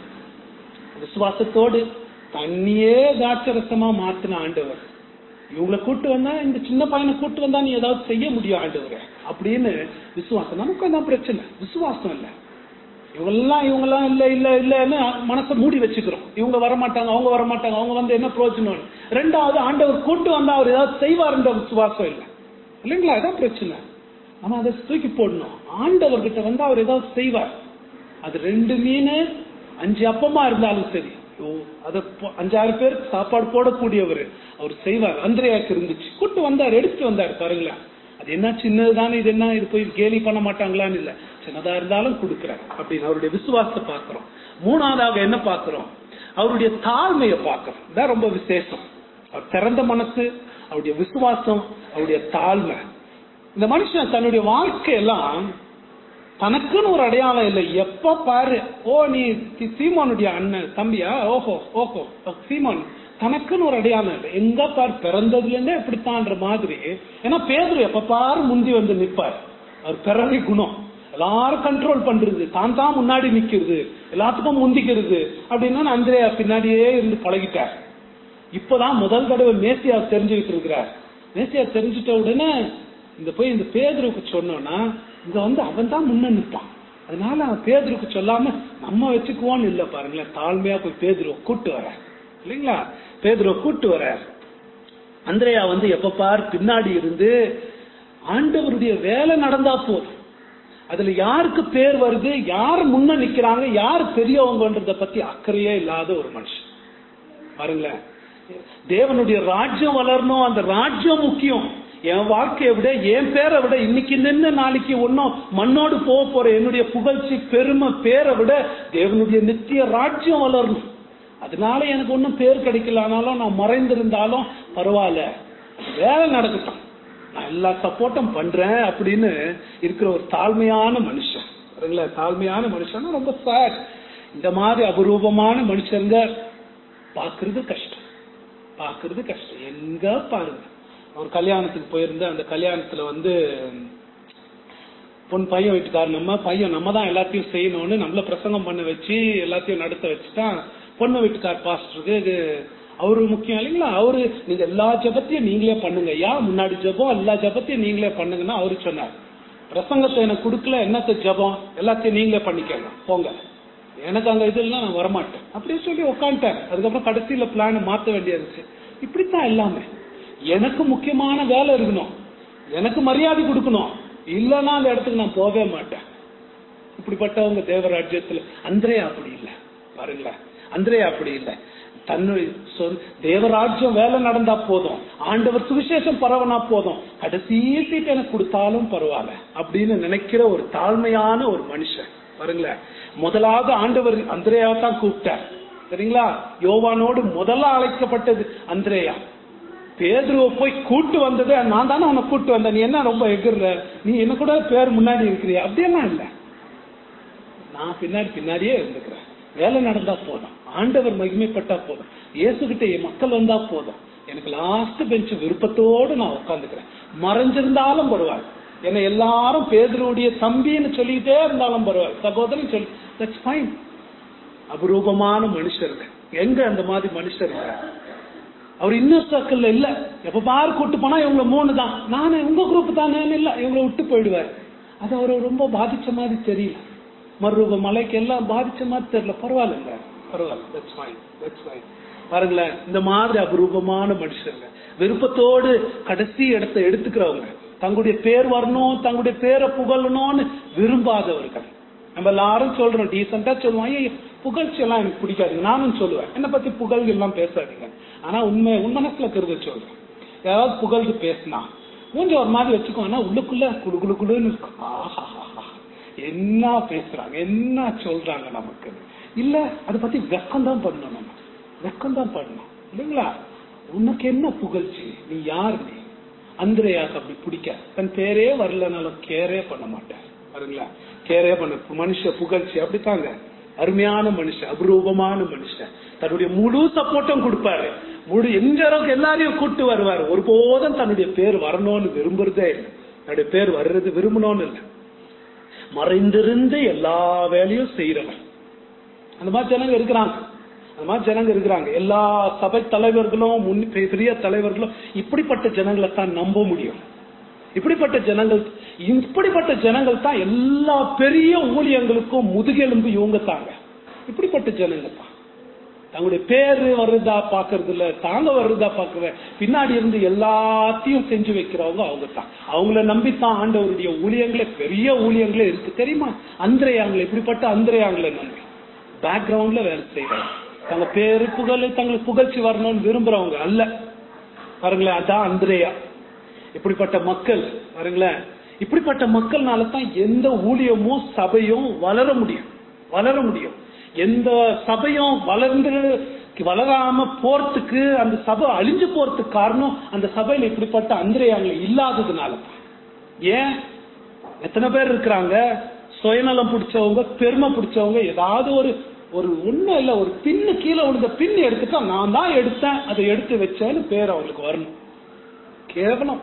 விசுவாசத்தோடு தண்ணியே தாட்சரசமா மாத்தின ஆண்டவர் இவங்களை கூட்டு வந்தா இந்த சின்ன பையனை கூட்டு வந்தா நீ ஏதாவது செய்ய முடியும் ஆண்டவரே அப்படின்னு விசுவாசம் நமக்கு தான் பிரச்சனை விசுவாசம் இல்லை இவங்கெல்லாம் இவங்கெல்லாம் இல்ல இல்ல இல்லன்னு மனசை மூடி வச்சுக்கிறோம் இவங்க வர மாட்டாங்க அவங்க வர மாட்டாங்க அவங்க வந்து என்ன பிரயோஜனம் ரெண்டாவது ஆண்டவர் கூட்டு வந்தா அவர் ஏதாவது செய்வார்ன்ற விசுவாசம் இல்லை இல்லைங்களா அதான் பிரச்சனை ஆனா அதை தூக்கி போடணும் ஆண்டவர்கிட்ட வந்து அவர் ஏதாவது செய்வார் அது ரெண்டு மீன் அஞ்சு அப்பமா இருந்தாலும் சரி ஓ, அத பொ- அஞ்சாறு பேருக்கு சாப்பாடு போடக்கூடியவர் அவர் செய்வார் அந்திரையாக்கு இருந்துச்சு கூட்டு வந்தார் எடுத்துட்டு வந்தார் பாருங்களேன் அது என்ன சின்னதுதானே இது என்ன இது போய் கேலி பண்ண மாட்டாங்களான்னு இல்ல சின்னதா இருந்தாலும் கொடுக்குறார் அப்படின்னு அவருடைய விசுவாசத்தை பார்க்கிறோம் மூணாவதாக என்ன பார்க்கிறோம் அவருடைய தாழ்மையை பார்க்கிறோம் இதான் ரொம்ப விசேஷம் அவர் திறந்த மனசு அவருடைய விசுவாசம் அவருடைய தாழ்மை இந்த மனுஷன் தன்னுடைய வாழ்க்கையெல்லாம் தனக்குன்னு ஒரு அடையாளம் இல்லை எப்ப பாரு ஓ நீ சி- சீமோனுடைய அண்ணன் தம்பியா ஓஹோ ஓஹோ சீமோன் தனக்குன்னு ஒரு அடையாளம் இல்லை எங்க பார் பிறந்ததுல இருந்தே இப்படித்தான்ற மாதிரி ஏன்னா பேதுரு எப்ப பாரு முந்தி வந்து நிப்பார் அவர் பிறவி குணம் எல்லாரும் கண்ட்ரோல் பண்றது தான் தான் முன்னாடி நிக்கிறது எல்லாத்துக்கும் முந்திக்கிறது அப்படின்னா அந்திரையா பின்னாடியே இருந்து பழகிட்டார் இப்பதான் முதல் தடவை மேசியா தெரிஞ்சுக்கிட்டு இருக்கிறார் மேசியா தெரிஞ்சிட்ட உடனே இந்த போய் இந்த பேதருக்கு சொன்னோம்னா இங்க வந்து அவன் தான் முன்ன நிற்பான் அதனால அவன் பேதருக்கு சொல்லாம நம்ம வச்சுக்குவோன்னு இல்ல பாருங்களேன் தாழ்மையா போய் பேதுருவை கூட்டு வர இல்லைங்களா பேதுருவை கூட்டு வர அந்திரையா வந்து எப்ப பார் பின்னாடி இருந்து ஆண்டவருடைய வேலை நடந்தா போதும் அதுல யாருக்கு பேர் வருது யார் முன்ன நிக்கிறாங்க யார் பெரியவங்கன்றத பத்தி அக்கறையே இல்லாத ஒரு மனுஷன் பாருங்களேன் தேவனுடைய ராஜ்யம் வளரணும் அந்த ராஜ்யம் முக்கியம் என் வாழ்க்கையை விட என் பேரை விட இன்னைக்கு நின்று நாளைக்கு ஒன்னும் மண்ணோடு போக போற என்னுடைய புகழ்ச்சி பெருமை பேரை விட தேவனுடைய நித்திய ராஜ்யம் வளரணும் அதனால எனக்கு ஒன்றும் பேர் கிடைக்கலனாலும் நான் மறைந்திருந்தாலும் பரவாயில்ல வேலை நடக்கட்டும் நான் எல்லா சப்போர்ட்டும் பண்றேன் அப்படின்னு இருக்கிற ஒரு தாழ்மையான மனுஷன் பாருங்களா தாழ்மையான மனுஷன்னா ரொம்ப சார் இந்த மாதிரி அபரூபமான மனுஷங்க பார்க்கிறது கஷ்டம் பார்க்கிறது கஷ்டம் எங்க பாருங்க ஒரு கல்யாணத்துக்கு போயிருந்த அந்த கல்யாணத்துல வந்து பொன் பையன் வீட்டுக்கார் நம்ம பையன் நம்ம தான் எல்லாத்தையும் செய்யணும்னு நம்மள பிரசங்கம் பண்ண வச்சு எல்லாத்தையும் நடத்த வச்சுட்டான் பொண்ணு வீட்டுக்கார் பாஸ்டருக்கு இது அவரு முக்கியம் இல்லைங்களா அவரு நீங்க எல்லா ஜபத்தையும் நீங்களே பண்ணுங்க ஐயா முன்னாடி ஜபம் எல்லா ஜபத்தையும் நீங்களே பண்ணுங்கன்னா அவரு சொன்னார் பிரசங்கத்தை எனக்கு கொடுக்கல என்னத்த ஜபம் எல்லாத்தையும் நீங்களே பண்ணிக்கங்க போங்க எனக்கு அங்க இது இல்லைன்னா நான் வரமாட்டேன் அப்படியே சொல்லி உட்காந்துட்டார் அதுக்கப்புறம் கடைசியில பிளான் மாத்த வேண்டியிருந்துச்சு இப்படித்தான் எல்லாமே எனக்கு முக்கியமான வேலை இருக்கணும் எனக்கு மரியாதை கொடுக்கணும் இல்லைன்னா அந்த இடத்துக்கு நான் போகவே மாட்டேன் இப்படிப்பட்டவங்க தேவராஜ்யத்துல அந்திரே அப்படி இல்லை பாருங்களேன் அந்திரே அப்படி இல்லை தன்னுடைய சொல் தேவராஜ்யம் வேலை நடந்தா போதும் ஆண்டவர் சுவிசேஷம் பரவனா போதும் கடைசி சீட் எனக்கு கொடுத்தாலும் பரவாயில்ல அப்படின்னு நினைக்கிற ஒரு தாழ்மையான ஒரு மனுஷன் பாருங்களேன் முதலாவது ஆண்டவர் அந்திரேயாவை தான் கூப்பிட்டார் சரிங்களா யோவானோடு முதல்ல அழைக்கப்பட்டது அந்திரேயா பேதுருவை போய் கூட்டு வந்தது நான் தானே உன்னை கூட்டு வந்தேன் நீ என்ன ரொம்ப எகிர்ற நீ என்ன கூட பேர் முன்னாடி இருக்கிறியா அப்படியெல்லாம் இல்லை நான் பின்னாடி பின்னாடியே இருந்துக்கிறேன் வேலை நடந்தா போதும் ஆண்டவர் மகிமைப்பட்டா போதும் இயேசுகிட்ட என் மக்கள் வந்தா போதும் எனக்கு லாஸ்ட் பெஞ்ச் விருப்பத்தோடு நான் உட்காந்துக்கிறேன் மறைஞ்சிருந்தாலும் பரவாயில்ல என்னை எல்லாரும் பேதருடைய தம்பின்னு சொல்லிட்டே இருந்தாலும் பரவாயில்ல சகோதரன் சொல்லி தட்ஸ் ஃபைன் அபரூபமான மனுஷர்கள் எங்க அந்த மாதிரி மனுஷர்கள் அவர் இன்னர் சர்க்கிள்ல இல்ல எப்ப பாரு கூட்டு போனா இவங்க மூணு தான் நானே உங்க குரூப் தானே இல்ல இவங்களை விட்டு போயிடுவார் அது அவரை ரொம்ப பாதிச்ச மாதிரி தெரியல மறுரூப மலைக்கு எல்லாம் பாதிச்ச மாதிரி தெரியல பரவாயில்லைங்க பரவாயில்ல தட்ஸ் ஃபைன் தட்ஸ் ஃபைன் பாருங்களேன் இந்த மாதிரி அபரூபமான மனுஷங்க விருப்பத்தோடு கடைசி இடத்தை எடுத்துக்கிறவங்க தங்களுடைய பேர் வரணும் தங்களுடைய பேரை புகழணும்னு விரும்பாதவர்கள் நம்ம எல்லாரும் சொல்றோம் டீசெண்டா சொல்லுவோம் ஐயோ புகழ்ச்சி எல்லாம் எனக்கு பிடிக்காது நானும் சொல்லுவேன் என்னை பத்தி புகழ் எல்லாம் பேசாதீங்க ஆனா உண்மை உன் மனசுல இருக்கிறத சொல்றேன் யாராவது புகழ்ந்து பேசினா மூஞ்ச ஒரு மாதிரி வச்சுக்கோ ஆனா உள்ளுக்குள்ள குடு குடு குடுன்னு இருக்கும் ஆஹாஹாஹா. என்ன பேசுறாங்க என்ன சொல்றாங்க நமக்கு இல்ல அதை பத்தி வெக்கம் தான் பண்ணணும் நம்ம வெக்கம் தான் பண்ணணும் இல்லைங்களா உனக்கு என்ன புகழ்ச்சி நீ யார் நீ அந்திரையாக்கு அப்படி பிடிக்க தன் பேரே வரலனாலும் கேரே பண்ண மாட்டார் பாருங்களா கேரே பண்ண மனுஷ புகழ்ச்சி அப்படித்தாங்க அருமையான மனுஷன் அபரூபமான மனுஷன் தன்னுடைய முழு சப்போர்ட்டும் கொடுப்பாரு முழு எங்க அளவுக்கு எல்லாரையும் கூட்டு வருவாரு ஒருபோதும் தன்னுடைய பேர் வரணும்னு விரும்புறதே இல்லை தன்னுடைய பேர் வர்றது விரும்பணும்னு இல்லை மறைந்திருந்து எல்லா வேலையும் செய்யறவன் அந்த மாதிரி ஜனங்க இருக்கிறாங்க அந்த மாதிரி ஜனங்க இருக்கிறாங்க எல்லா சபை தலைவர்களும் முன் பெரிய தலைவர்களும் இப்படிப்பட்ட ஜனங்களை தான் நம்ப முடியும் இப்படிப்பட்ட ஜனங்கள் இப்படிப்பட்ட ஜனங்கள் தான் எல்லா பெரிய ஊழியங்களுக்கும் முதுகெலும்பு இவங்க தாங்க இப்படிப்பட்ட ஜனங்க தான் தங்களுடைய பேரு வருதா பாக்குறது இல்ல தாங்க வருதா பாக்குற பின்னாடி இருந்து எல்லாத்தையும் செஞ்சு வைக்கிறவங்க அவங்க தான் அவங்கள நம்பித்தான் ஆண்டவருடைய ஊழியங்களே பெரிய ஊழியங்களே இருக்கு தெரியுமா அந்திரையாங்களை இப்படிப்பட்ட அந்திரையாங்களை நம்பி பேக்ரவுண்ட்ல வேலை செய்யறாங்க தங்க பேரு புகழ் தங்களுக்கு புகழ்ச்சி வரணும்னு விரும்புறவங்க அல்ல பாருங்களேன் அதான் அந்திரேயா இப்படிப்பட்ட மக்கள் பாருங்களேன் இப்படிப்பட்ட மக்கள்னால தான் எந்த ஊழியமும் சபையும் வளர முடியும் வளர முடியும் எந்த சபையும் வளர்ந்து வளராம போறதுக்கு அந்த சபை அழிஞ்சு போறதுக்கு காரணம் அந்த சபையில இப்படிப்பட்ட அந்திரையாங்களை இல்லாததுனால தான் ஏன் எத்தனை பேர் இருக்கிறாங்க சுயநலம் பிடிச்சவங்க பெருமை பிடிச்சவங்க ஏதாவது ஒரு ஒரு ஒண்ணும் இல்ல ஒரு பின்னு கீழே விழுந்த பின் எடுத்துட்டா நான் தான் எடுத்தேன் அதை எடுத்து வச்சேன்னு பேர் அவங்களுக்கு வரணும் கேவலம்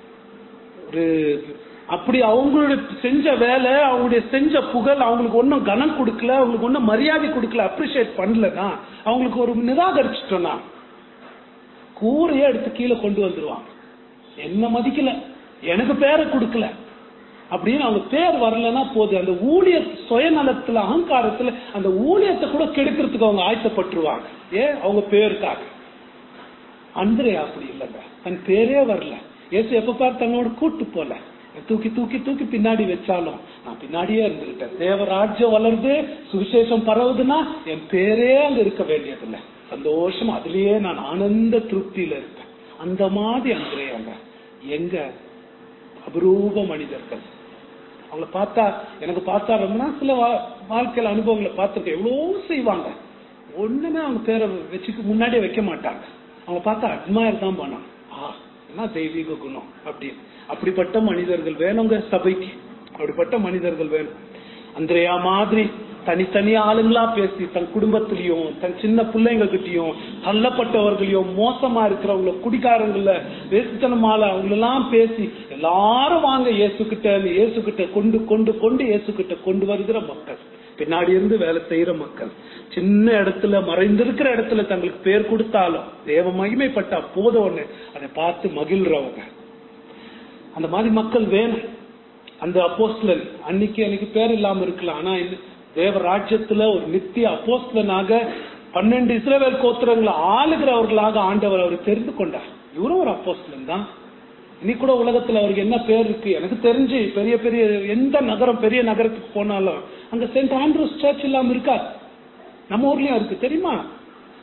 ஒரு அப்படி அவங்களுடைய செஞ்ச வேலை அவங்களுடைய செஞ்ச புகழ் அவங்களுக்கு ஒன்றும் கனம் கொடுக்கல அவங்களுக்கு ஒன்றும் மரியாதை கொடுக்கல அப்ரிஷியேட் பண்ணலன்னா அவங்களுக்கு ஒரு நிராகரிச்சிட்டோம்னா கூரையே எடுத்து கீழே கொண்டு வந்துருவாங்க என்ன மதிக்கல எனக்கு பேரை கொடுக்கல அப்படின்னு அவங்க பேர் வரலன்னா போதும் அந்த ஊழிய சுயநலத்துல அகங்காரத்துல அந்த ஊழியத்தை கூட கெடுக்கிறதுக்கு அவங்க ஆயத்தப்பட்டுருவாங்க ஏன் அவங்க பேருக்காக அந்திரே அப்படி இல்லைங்க தன் பேரே வரல ஏசு எப்ப பார் தன்னோட கூட்டு போல தூக்கி தூக்கி தூக்கி பின்னாடி வச்சாலும் நான் பின்னாடியே இருந்துகிட்டேன் தேவராஜ்யம் வளருது சுவிசேஷம் பரவுதுன்னா என் பேரே அங்க இருக்க வேண்டியதில்லை சந்தோஷம் அதுலயே நான் ஆனந்த திருப்தியில இருப்பேன் அந்த மாதிரி அந்திரேயாங்க எங்க அபரூப மனிதர்கள் அவங்கள பார்த்தா எனக்கு பார்த்தா ரொம்ப நாள் சில வா- வாழ்க்கையில அனுபவங்களை பார்த்திருக்கேன் எவ்வளோ செய்வாங்க ஒண்ணுமே அவங்க பேரை வச்சுக்கு முன்னாடியே வைக்க மாட்டாங்க அவங்க பார்த்தா அட்மயர் தான் பண்ணாங்க ஆ என்ன தெய்வீக குணம் அப்படின்னு அப்படிப்பட்ட மனிதர்கள் வேணுங்க சபைக்கு அப்படிப்பட்ட மனிதர்கள் வேணும் அந்திரையா மாதிரி தனித்தனி ஆளுங்களா பேசி தன் குடும்பத்திலயும் தன் சின்ன பிள்ளைங்க கிட்டயும் தள்ளப்பட்டவர்களையும் மோசமா இருக்கிறவங்கள குடிக்காரங்கள வேசுத்தனமால அவங்களெல்லாம் பேசி எல்லாரும் வாங்க இயேசு கிட்ட இயேசு கிட்ட கொண்டு கொண்டு கொண்டு இயேசு கிட்ட கொண்டு வருகிற மக்கள் பின்னாடி இருந்து வேலை செய்யற மக்கள் சின்ன இடத்துல மறைந்திருக்கிற இடத்துல தங்களுக்கு பேர் கொடுத்தாலும் தேவ மகிமைப்பட்டா போதும் ஒண்ணு அதை பார்த்து மகிழ்றவங்க அந்த மாதிரி மக்கள் வேணும் அந்த அப்போஸ்தலன் அன்னைக்கு எனக்கு பேர் இல்லாம இருக்கலாம் ஆனா இந்த தேவ ராஜ்யத்துல ஒரு நித்திய அப்போஸ்தலனாக பன்னெண்டு இஸ்ரவேல் கோத்திரங்களை ஆளுகிறவர்களாக ஆண்டவர் அவர் தெரிந்து கொண்டார் இவரும் ஒரு அப்போஸ்தலன் தான் இன்னைக்கு கூட உலகத்துல அவருக்கு என்ன பேர் இருக்கு எனக்கு தெரிஞ்சு பெரிய பெரிய எந்த நகரம் பெரிய நகரத்துக்கு போனாலும் அங்க சென்ட் ஆண்ட்ரூஸ் சர்ச் இல்லாம இருக்காது நம்ம ஊர்லயும் இருக்கு தெரியுமா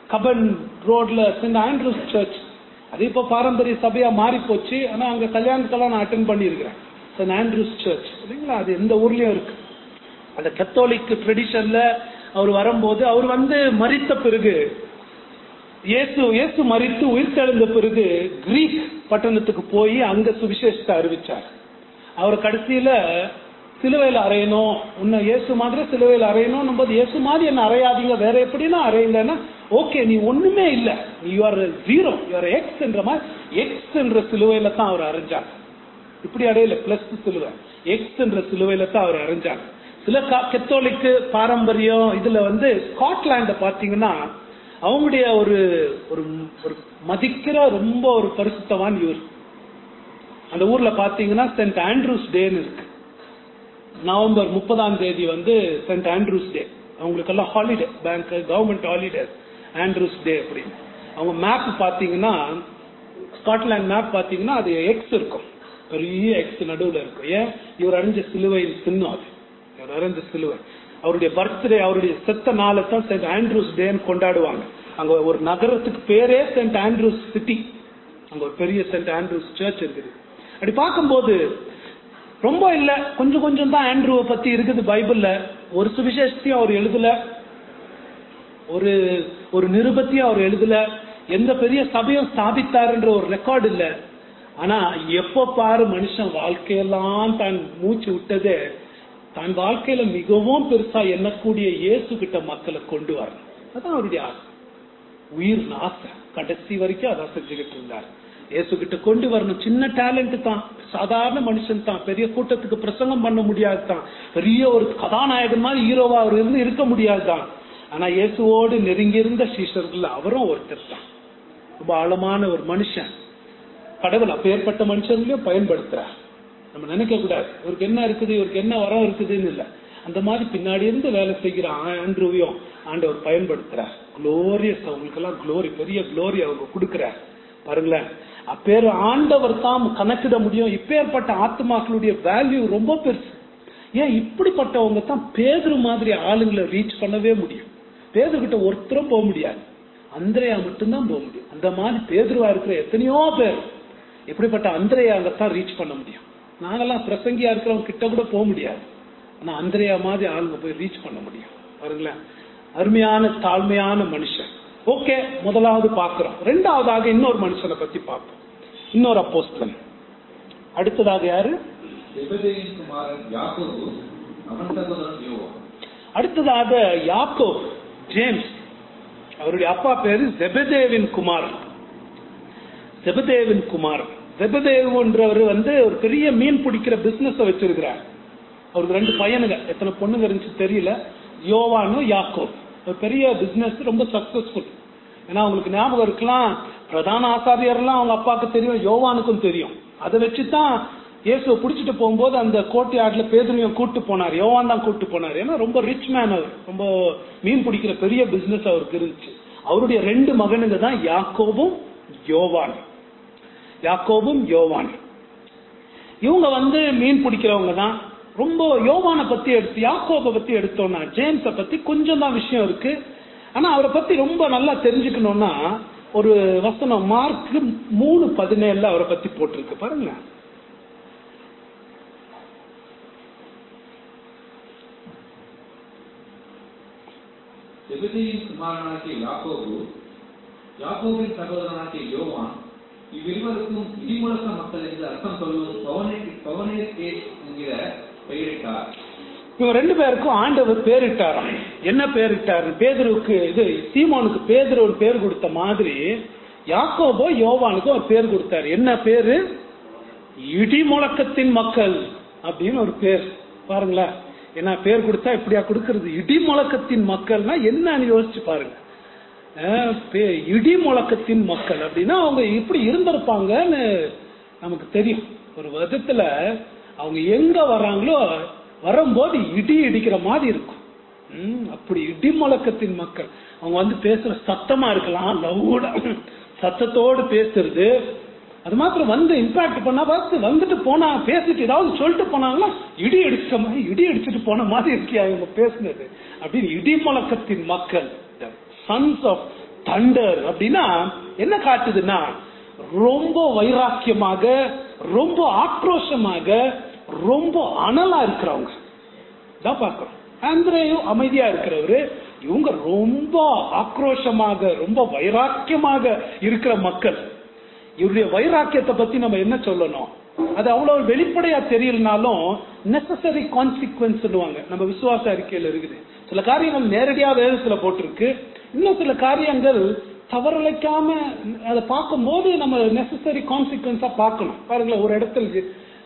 கபன் ரோட்ல சென்ட் ஆண்ட்ரூஸ் சர்ச் அது இப்போ பாரம்பரிய சபையா மாறி போச்சு ஆனா அங்க கல்யாணத்தெல்லாம் நான் அட்டன் பண்ணியிருக்கிறேன் சென்ட் ஆண்ட்ரூஸ் சர்ச் இல்லைங்களா அது எந்த ஊர்லயும் இருக்கு அந்த கத்தோலிக் ட்ரெடிஷன்ல அவர் வரும்போது அவர் வந்து மறித்த பிறகு இயேசு இயேசு மறித்து உயிர் தெழுந்த பிறகு கிரீக் பட்டணத்துக்கு போய் அங்க சுவிசேஷத்தை அறிவிச்சார் அவர் கடைசியில சிலுவையில் அறையணும் உன்னை இயேசு மாதிரி சிலுவையில் அறையணும் போது இயேசு மாதிரி என்ன அறையாதீங்க வேற எப்படின்னா அறையலன்னா ஓகே நீ ஒண்ணுமே இல்ல நீ யூஆர் ஜீரோ யூஆர் எக்ஸ் என்ற மாதிரி எக்ஸ் என்ற சிலுவையில தான் அவர் அரைஞ்சார் இப்படி அடையல பிளஸ் சிலுவை எக்ஸ் என்ற சிலுவையில தான் அவர் அரைஞ்சார் சில கத்தோலிக்கு பாரம்பரியம் இதுல வந்து ஸ்காட்லாண்ட பாத்தீங்கன்னா அவங்களுடைய ஒரு ஒரு ஒரு மதிக்கிற ரொம்ப ஒரு பரிசுத்தவான் ஊர் அந்த ஊர்ல பாத்தீங்கன்னா சென்ட் ஆண்ட்ரூஸ் டேன்னு இருக்கு நவம்பர் முப்பதாம் தேதி வந்து சென்ட் ஆண்ட்ரூஸ் டே அவங்களுக்கெல்லாம் holiday bank government holiday Andrew's day அப்படின்னு அவங்க மேப் பாத்தீங்கன்னா ஸ்காட்லாந்து மேப் பாத்தீங்கன்னா அது எக்ஸ் இருக்கும் பெரிய எக்ஸ் நடுவில் இருக்கும் ஏன் இவர் அடைஞ்ச சிலுவையின் சின்னம் அது இவர் அடைஞ்ச சிலுவை அவருடைய பர்த்டே அவருடைய செத்த நாளை தான் சென்ட் ஆண்ட்ரூஸ் டேன்னு கொண்டாடுவாங்க அங்க ஒரு நகரத்துக்கு பேரே சென்ட் ஆண்ட்ரூஸ் சிட்டி அங்க ஒரு பெரிய சென்ட் ஆண்ட்ரூஸ் சர்ச் இருக்குது அப்படி பார்க்கும்போது ரொம்ப இல்ல கொஞ்சம் கொஞ்சம் தான் ஆண்ட்ரூவை பத்தி இருக்குது பைபிள்ல ஒரு சுவிசேஷத்தையும் அவர் எழுதல ஒரு ஒரு நிருபத்தையும் அவர் எழுதல எந்த பெரிய சபையும் ஸ்தாபித்தாருன்ற ஒரு ரெக்கார்டு இல்ல ஆனா எப்ப பாரு மனுஷன் வாழ்க்கையெல்லாம் தான் மூச்சு விட்டதே தன் வாழ்க்கையில மிகவும் பெருசா எண்ணக்கூடிய இயேசு கிட்ட மக்களை கொண்டு வரணும் அதான் அவருடைய ஆசை உயிர் ஆசை கடைசி வரைக்கும் அதான் செஞ்சுக்கிட்டு இருந்தார் இயேசு கிட்ட கொண்டு வரணும் சின்ன டேலண்ட் தான் சாதாரண மனுஷன் தான் பெரிய கூட்டத்துக்கு பிரசங்கம் பண்ண முடியாது தான் பெரிய ஒரு கதாநாயகன் மாதிரி ஹீரோவா அவர் இருந்து இருக்க முடியாது தான் ஆனா இயேசுவோடு நெருங்கியிருந்த சீஷர்கள் அவரும் ஒருத்தர் தான் ரொம்ப ஆழமான ஒரு மனுஷன் கடவுள் அப்பேற்பட்ட மனுஷங்களையும் பயன்படுத்துறார் நம்ம நினைக்க கூடாது இவருக்கு என்ன இருக்குது இவருக்கு என்ன வரம் இருக்குதுன்னு இல்ல அந்த மாதிரி பின்னாடி இருந்து வேலை செய்கிற ஆண்ட்ரூவையும் ஆண்டவர் பயன்படுத்துறார் குளோரியஸ் அவங்களுக்கெல்லாம் குளோரி பெரிய குளோரி அவங்க கொடுக்கிறார் பாருங்களேன் அப்பேர் ஆண்டவர் தான் கணக்கிட முடியும் இப்பேற்பட்ட ஆத்மாக்களுடைய வேல்யூ ரொம்ப பெருசு ஏன் இப்படிப்பட்டவங்க தான் பேதுரு மாதிரி ஆளுங்களை ரீச் பண்ணவே முடியும் பேதுரு கிட்ட ஒருத்தரும் போக முடியாது அந்திரையா மட்டும்தான் போக முடியும் அந்த மாதிரி பேதுருவா இருக்கிற எத்தனையோ பேர் இப்படிப்பட்ட அந்திரையா அங்கத்தான் ரீச் பண்ண முடியும் நாங்கெல்லாம் பிரசங்கியா இருக்கிறவங்க கிட்ட கூட போக முடியாது ஆனா அந்திரையா மாதிரி ஆளுங்க போய் ரீச் பண்ண முடியும் பாருங்களேன் அருமையான தாழ்மையான மனுஷன் ஓகே முதலாவது பாக்குறோம் ரெண்டாவதாக இன்னொரு மனுஷனை பத்தி பார்ப்போம் இன்னொரு அப்போஸ்தலன் அடுத்ததாக யாரு ஜெபதேயின் குமாரன் யாக்கோபு அவன் சகோதரன் யோவான் அடுத்ததாக யாக்கோ ஜேம்ஸ் அவருடைய அப்பா பேரு ஜெபதேவின் குமாரன் ஜெபதேவின் குமாரன் ஜெபதேவுன்றவர் வந்து ஒரு பெரிய மீன் பிடிக்கிற பிசினஸ் வச்சிருக்கிறார் அவருக்கு ரெண்டு பையனுங்க எத்தனை பொண்ணுங்க இருந்துச்சு தெரியல யோவானும் யாக்கோ ஒரு பெரிய பிசினஸ் ரொம்ப சக்சஸ்ஃபுல் ஏன்னா அவங்களுக்கு ஞாபகம் இருக்கலாம் பிரதான ஆசாரியர்லாம் அவங்க அப்பாவுக்கு தெரியும் யோவானுக்கும் தெரியும் அதை வச்சுதான் இயேசுவை பிடிச்சிட்டு போகும்போது அந்த கோட்டையாட்ல பேதுரையும் கூட்டு போனார் யோவான் தான் கூட்டு போனார் ஏன்னா ரொம்ப ரிச் மேன் அவர் ரொம்ப மீன் பிடிக்கிற பெரிய பிசினஸ் அவருக்கு இருந்துச்சு அவருடைய ரெண்டு மகனுங்க தான் யாக்கோபும் யோவான் யாக்கோபும் யோவான் இவங்க வந்து மீன் பிடிக்கிறவங்க தான் ரொம்ப யோவானை பத்தி எடுத்து யாக்கோபை பத்தி எடுத்தோம்னா ஜேம்ஸை பத்தி கொஞ்சம் தான் விஷயம் இருக்கு ஆனா அவரை பத்தி ரொம்ப நல்லா தெரிஞ்சுக்கணும்னா ஒரு வசனம் மார்க் மூணு பதினேழுல அவரை பத்தி போட்டிருக்கு பாருங்க ஜெபதேயின் குமாரனாகிய யாக்கோபு யாக்கோபின் சகோதரனாகிய யோவான் இவ்விருவருக்கும் இடிமுழக்க மக்கள் என்று அர்த்தம் சொல்வது பவனே பவனேர்கே என்கிற பெயரிட்டார் இவங்க ரெண்டு பேருக்கும் ஆண்டவர் பேரிட்டாராம் என்ன பேரிட்டாரு பேதுருவுக்கு இது சீமோனுக்கு பேதுரு ஒரு பேர் கொடுத்த மாதிரி யாக்கோபோ யோவானுக்கும் ஒரு பேர் கொடுத்தாரு என்ன பேரு இடி முழக்கத்தின் மக்கள் அப்படின்னு ஒரு பேர் பாருங்களேன் என்ன பேர் கொடுத்தா இப்படியா கொடுக்கறது இடி முழக்கத்தின் மக்கள்னா என்னன்னு யோசிச்சு பாருங்க அஹ் பே- இடி முழக்கத்தின் மக்கள் அப்படின்னா அவங்க இப்படி இருந்திருப்பாங்கன்னு நமக்கு தெரியும் ஒரு விதத்துல அவங்க எங்க வர்றாங்களோ வரும்போது இடி இடிக்கிற மாதிரி இருக்கும் ம், அப்படி இடி முழக்கத்தின் மக்கள் அவங்க வந்து பேசுற சத்தமா இருக்கலாம் லவுடா சத்தத்தோடு பேசுறது அது மாத்திரம் வந்து இம்பாக்ட் பண்ணா பார்த்து வந்துட்டு போனா பேசிட்டு ஏதாவது சொல்லிட்டு போனாங்களா இடி அடிச்ச மாதிரி இடி அடிச்சுட்டு போன மாதிரி இருக்கியா இவங்க பேசுனது அப்படின்னு இடி முழக்கத்தின் மக்கள் சன்ஸ் ஆஃப் தண்டர் அப்படின்னா என்ன காட்டுதுன்னா ரொம்ப வைராக்கியமாக ரொம்ப ஆக்ரோஷமாக ரொம்ப அனலா இருக்கிறவங்க தான் பார்க்கிறோம் ஆந்திரேயும் அமைதியா இருக்கிறவரு இவங்க ரொம்ப ஆக்ரோஷமாக ரொம்ப வைராக்கியமாக இருக்கிற மக்கள் இவருடைய வைராக்கியத்தை பத்தி நம்ம என்ன சொல்லணும் அது அவ்வளவு வெளிப்படையா தெரியலனாலும் நெசசரி கான்சிக்வன்ஸ் சொல்லுவாங்க நம்ம விசுவாச அறிக்கையில இருக்குது சில காரியங்கள் நேரடியா வேதத்துல போட்டிருக்கு இன்னும் சில காரியங்கள் தவறலைக்காம அதை பார்க்கும்போது நம்ம நெசசரி கான்சிக்வன்ஸா பார்க்கணும் பாருங்களேன் ஒரு இடத்துல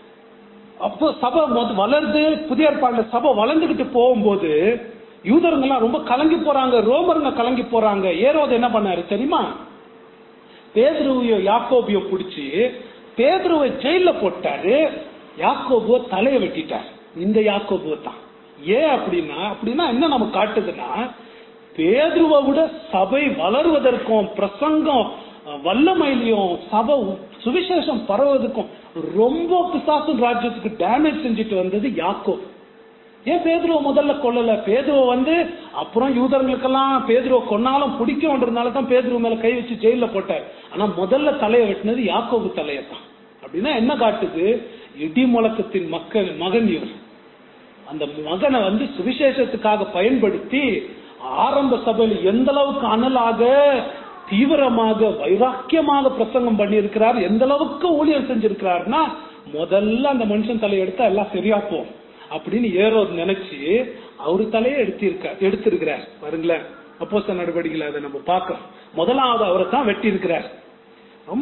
அப்போ சபை மொத வளர்ந்து புதிய ஏற்பாடுல சபை வளர்ந்துகிட்டு போகும்போது யூதருங்கெல்லாம் ரொம்ப கலங்கி போறாங்க ரோமருங்க கலங்கி போறாங்க ஏரோது என்ன பண்ணாரு தெரியுமா பேதுருவையும் யாக்கோபியும் பிடிச்சி பேதுருவை ஜெயில போட்டாரு யாக்கோபுவ தலையை வெட்டிட்டார் இந்த யாக்கோபுவ தான் ஏன் அப்படின்னா அப்படின்னா என்ன நமக்கு காட்டுதுன்னா பேதுருவை விட சபை வளருவதற்கும் பிரசங்கம் அஹ், வல்லமையிலையும் சபை உ- சுவிசேஷம் பரவுவதற்கும் ரொம்ப பிசாசும் ராஜ்யத்துக்கு டேமேஜ் செஞ்சுட்டு வந்தது யாக்கோப் ஏன் பேதுருவை முதல்ல கொல்லல பேதுருவை வந்து அப்புறம் யூதர்களுக்கெல்லாம் பேதுருவை கொன்னாலும் பிடிக்கும்ன்றதுனால தான் பேதுருவ மேல கை வச்சு ஜெயில போட்டார் ஆனா முதல்ல தலையை வெட்டினது யாக்கோபு தலையை தான் அப்படின்னா என்ன காட்டுது இடி முழக்கத்தின் மக்கள் மகன் இவர் அந்த மகனை வந்து சுவிசேஷத்துக்காக பயன்படுத்தி ஆரம்ப சபையில் எந்த அளவுக்கு அனலாக தீவிரமாக வைராக்கியமாக பிரசங்கம் பண்ணியிருக்கிறார் எந்த அளவுக்கு ஊழியம் செஞ்சிருக்கிறார்னா முதல்ல அந்த மனுஷன் தலையை எடுத்தா எல்லாம் சரியா போகும் அப்படின்னு ஏரோது நினைச்சு அவரு தலையை எடுத்திருக்கார் எடுத்திருக்கிறார் பாருங்களேன் அப்போஸ்தல நடவடிக்கைகளை அதை நம்ம பார்க்கிறோம் முதலாவது அவரை தான் வெட்டி இருக்கிறார் ரொம்ப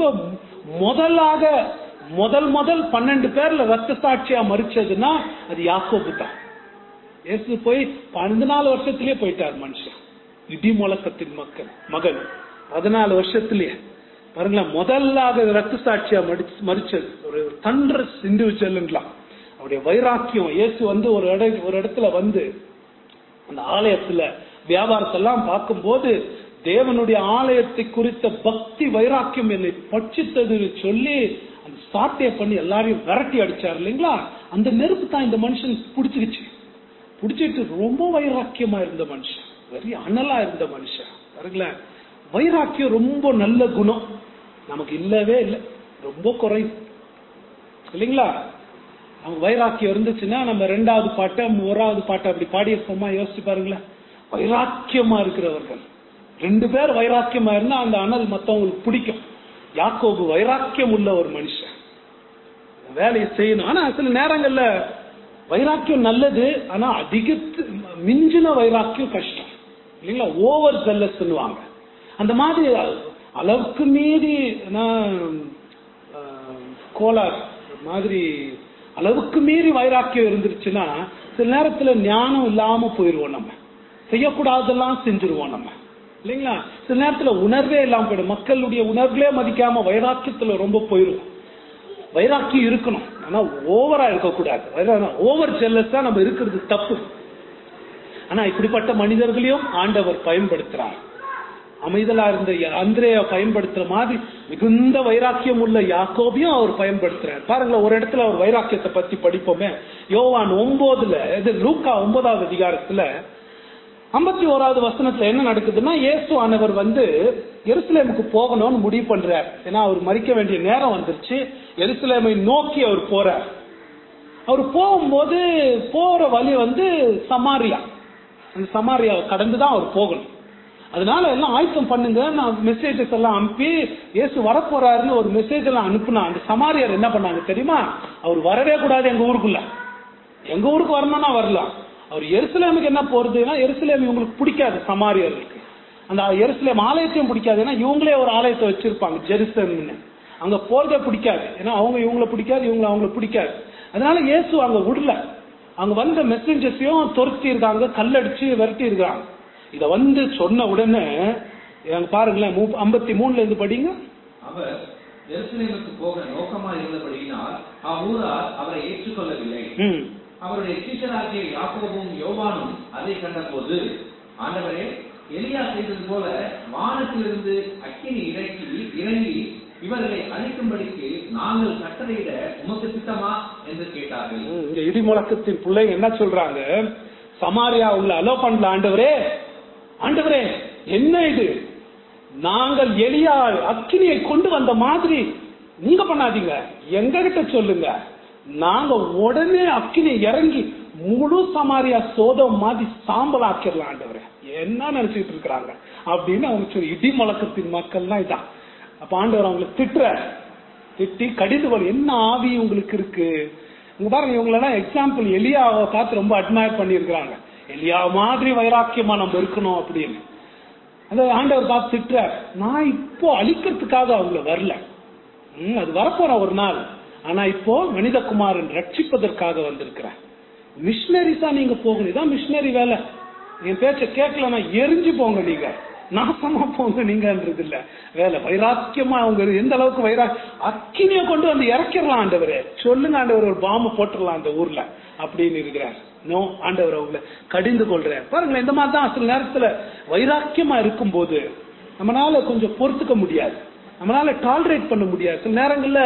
முதலாக முதல் முதல் பன்னெண்டு பேர்ல ரத்த சாட்சியா மறிச்சதுன்னா அது யாக்கோபு தான் இயேசு போய் பதினாலு வருஷத்திலேயே போயிட்டார் மனுஷன் இடி முழக்கத்தின் மக்கள் மகன் பதினாலு வருஷத்திலேயே பாருங்களேன் முதலாக ரத்த சாட்சியா மடிச்சு மறிச்சது ஒரு தண்டரஸ் இண்டிவிஜுவல்ங்களாம் அவருடைய வைராக்கியம் இயேசு வந்து ஒரு இட ஒரு இடத்துல வந்து அந்த ஆலயத்துல வியாபாரத்தெல்லாம் பார்க்கும்போது தேவனுடைய ஆலயத்தை குறித்த பக்தி வைராக்கியம் என்னை பட்சித்ததுன்னு சொல்லி அந்த சாட்டையை பண்ணி எல்லாரையும் விரட்டி அடிச்சார் இல்லைங்களா அந்த நெருப்பு தான் இந்த மனுஷன் பிடிச்சிருச்சு பிடிச்சிட்டு ரொம்ப வைராக்கியமா இருந்த மனுஷன் வெறி அனலா இருந்த மனுஷன் பாருங்களேன் வைராக்கியம் ரொம்ப நல்ல குணம் நமக்கு இல்லவே இல்லை ரொம்ப குறையும் இல்லைங்களா அவங்க வைராக்கியம் இருந்துச்சுன்னா நம்ம ரெண்டாவது பாட்டை ஓராவது பாட்டை அப்படி பாடியிருப்போமா யோசிச்சு பாருங்களேன் வைராக்கியமா இருக்கிறவர்கள் ரெண்டு பேர் வைராக்கியமா இருந்தா அந்த அனல் மத்தவங்களுக்கு பிடிக்கும் யாக்கோபு வைராக்கியம் உள்ள ஒரு மனுஷன் வேலையை செய்யணும் ஆனா சில நேரங்கள்ல வைராக்கியம் நல்லது ஆனா அதிகத்து மிஞ்சின வைராக்கியம் கஷ்டம் இல்லைங்களா ஓவர் ஜெல்லஸ் சொல்லுவாங்க அந்த மாதிரி அளவுக்கு மீறி நான், ஆஹ், கோளாறு ஒரு மாதிரி அளவுக்கு மீறி வைராக்கியம் இருந்துருச்சுன்னா சில நேரத்துல ஞானம் இல்லாம போயிருவோம் நம்ம செய்யக்கூடாதெல்லாம் செஞ்சிருவோம் நம்ம இல்லைங்களா சில நேரத்துல உணர்வே இல்லாம போயிடும் மக்களுடைய உணர்வுகளே மதிக்காம வைராக்கியத்துல ரொம்ப போயிருவோம் வைராக்கியம் இருக்கணும் ஆனா ஓவரா இருக்கக்கூடாது ஓவர் ஜெல்லஸா நம்ம இருக்கிறது தப்பு ஆனா இப்படிப்பட்ட மனிதர்களையும் ஆண்டவர் பயன்படுத்துறார் அமைதலா இருந்த அந்திரைய பயன்படுத்துற மாதிரி மிகுந்த வைராக்கியம் உள்ள யாக்கோபையும் அவர் பயன்படுத்துறார் பாருங்களேன் ஒரு இடத்துல அவர் வைராக்கியத்தை பத்தி படிப்போமே யோவான் ஒன்பதுல இது லூக்கா ஒன்பதாவது அதிகாரத்துல ஐம்பத்தி ஓராவது வசனத்துல என்ன நடக்குதுன்னா இயேசு ஆனவர் வந்து எருசலேமுக்கு போகணும்னு முடிவு பண்றார் ஏன்னா அவர் மறிக்க வேண்டிய நேரம் வந்துருச்சு எருசலேமை நோக்கி அவர் போறார் அவர் போகும்போது போற வழி வந்து சமாரியா அந்த சமாரியாவை கடந்து தான் அவர் போகணும் அதனால எல்லாம் ஆயத்தம் பண்ணுங்க நான் மெசேஜஸ் எல்லாம் அனுப்பி இயேசு வரப்போறாருன்னு ஒரு மெசேஜ் எல்லாம் அனுப்புனா அந்த சமாரியார் என்ன பண்ணாங்க தெரியுமா அவர் வரவே கூடாது எங்க ஊருக்குள்ள எங்க ஊருக்கு வரணும்னா வரலாம் அவர் எருசலேமுக்கு என்ன போறதுன்னா எருசலேம் இவங்களுக்கு பிடிக்காது சமாரியர்களுக்கு அந்த எருசலேம் ஆலயத்தையும் பிடிக்காது ஏன்னா இவங்களே ஒரு ஆலயத்தை வச்சிருப்பாங்க ஜெருசலேம்னு அங்க போறதே பிடிக்காது ஏன்னா அவங்க இவங்களை பிடிக்காது இவங்க அவங்களை பிடிக்காது அதனால இயேசு அங்க விடல அங்க வந்த மெசேஞ்சஸையும் துரத்தி இருக்காங்க கல்லடிச்சு விரட்டி இருக்காங்க இத வந்து சொன்ன உடனே அங்க பாருங்களேன் ஐம்பத்தி மூணுல இருந்து படிங்க அவர் எருசலேமுக்கு போக நோக்கமா இருந்தபடியினால் அவ்வூரார் அவரை ஏற்றுக்கொள்ளவில்லை ம் அவருடைய சீஷராகிய யாக்கோபும் யோவானும் அதை கண்டபோது ஆண்டவரே எலியா செய்தது போல வானத்திலிருந்து அக்கினி இறக்கி இறங்கி இவர்களை அழிக்கும்படிக்கு நாங்கள் கட்டளையிட உமக்கு திட்டமா என்று கேட்டார்கள் இங்க இடி முழக்கத்தின் பிள்ளைங்க என்ன சொல்றாங்க சமாரியா உங்களை அலோ பண்ணல ஆண்டவரே ஆண்டவரே என்ன இது நாங்கள் எளியா அக்கினியை கொண்டு வந்த மாதிரி நீங்க பண்ணாதீங்க எங்க கிட்ட சொல்லுங்க நாங்க உடனே அக்கினி இறங்கி முழு சமாரியா சோதம் மாதிரி சாம்பல் ஆக்கிடலாம் ஆண்டவரே என்ன நினைச்சிட்டு இருக்கிறாங்க அப்படின்னு அவங்க சொல்லி இடி முழக்கத்தின் மக்கள்லாம் இதான் அப்ப ஆண்டவர் அவங்களை திட்டுற திட்டி கடிந்து கொள் என்ன ஆவி உங்களுக்கு இருக்கு இங்க பாருங்க இவங்களெல்லாம் எக்ஸாம்பிள் எலியாவை பார்த்து ரொம்ப அட்மயர் பண்ணியிருக்கிறாங்க எலியா மாதிரி வைராக்கியமா நம்ம இருக்கணும் அப்படின்னு அந்த ஆண்டவர் பார்த்து திட்டுறார் நான் இப்போ அழிக்கிறதுக்காக அவங்கள வரல ம், அது வரப்போற ஒரு நாள் ஆனா இப்போ மனிதகுமாரன் ரட்சிப்பதற்காக வந்திருக்கிறேன் மிஷினரிஸா நீங்க போகணும் இதான் மிஷினரி வேலை என் பேச்ச கேட்கலன்னா எரிஞ்சு போங்க நீங்க நாசமா போங்க நீங்கன்றது இல்ல வேலை வைராக்கியமா அவங்க எந்த அளவுக்கு வைரா அக்கினிய கொண்டு வந்து இறக்கிடலாம் ஆண்டவரே சொல்லுங்க ஆண்டவர் ஒரு பாம்பு போட்டுடலாம் அந்த ஊர்ல அப்படின்னு இருக்கிறார் நோ ஆண்டவர் அவங்கள கடிந்து கொள்றார் பாருங்களேன் இந்த மாதிரி தான் சில நேரத்துல வைராக்கியமா இருக்கும்போது நம்மளால கொஞ்சம் பொறுத்துக்க முடியாது நம்மளால டாலரேட் பண்ண முடியாது சில நேரங்கள்ல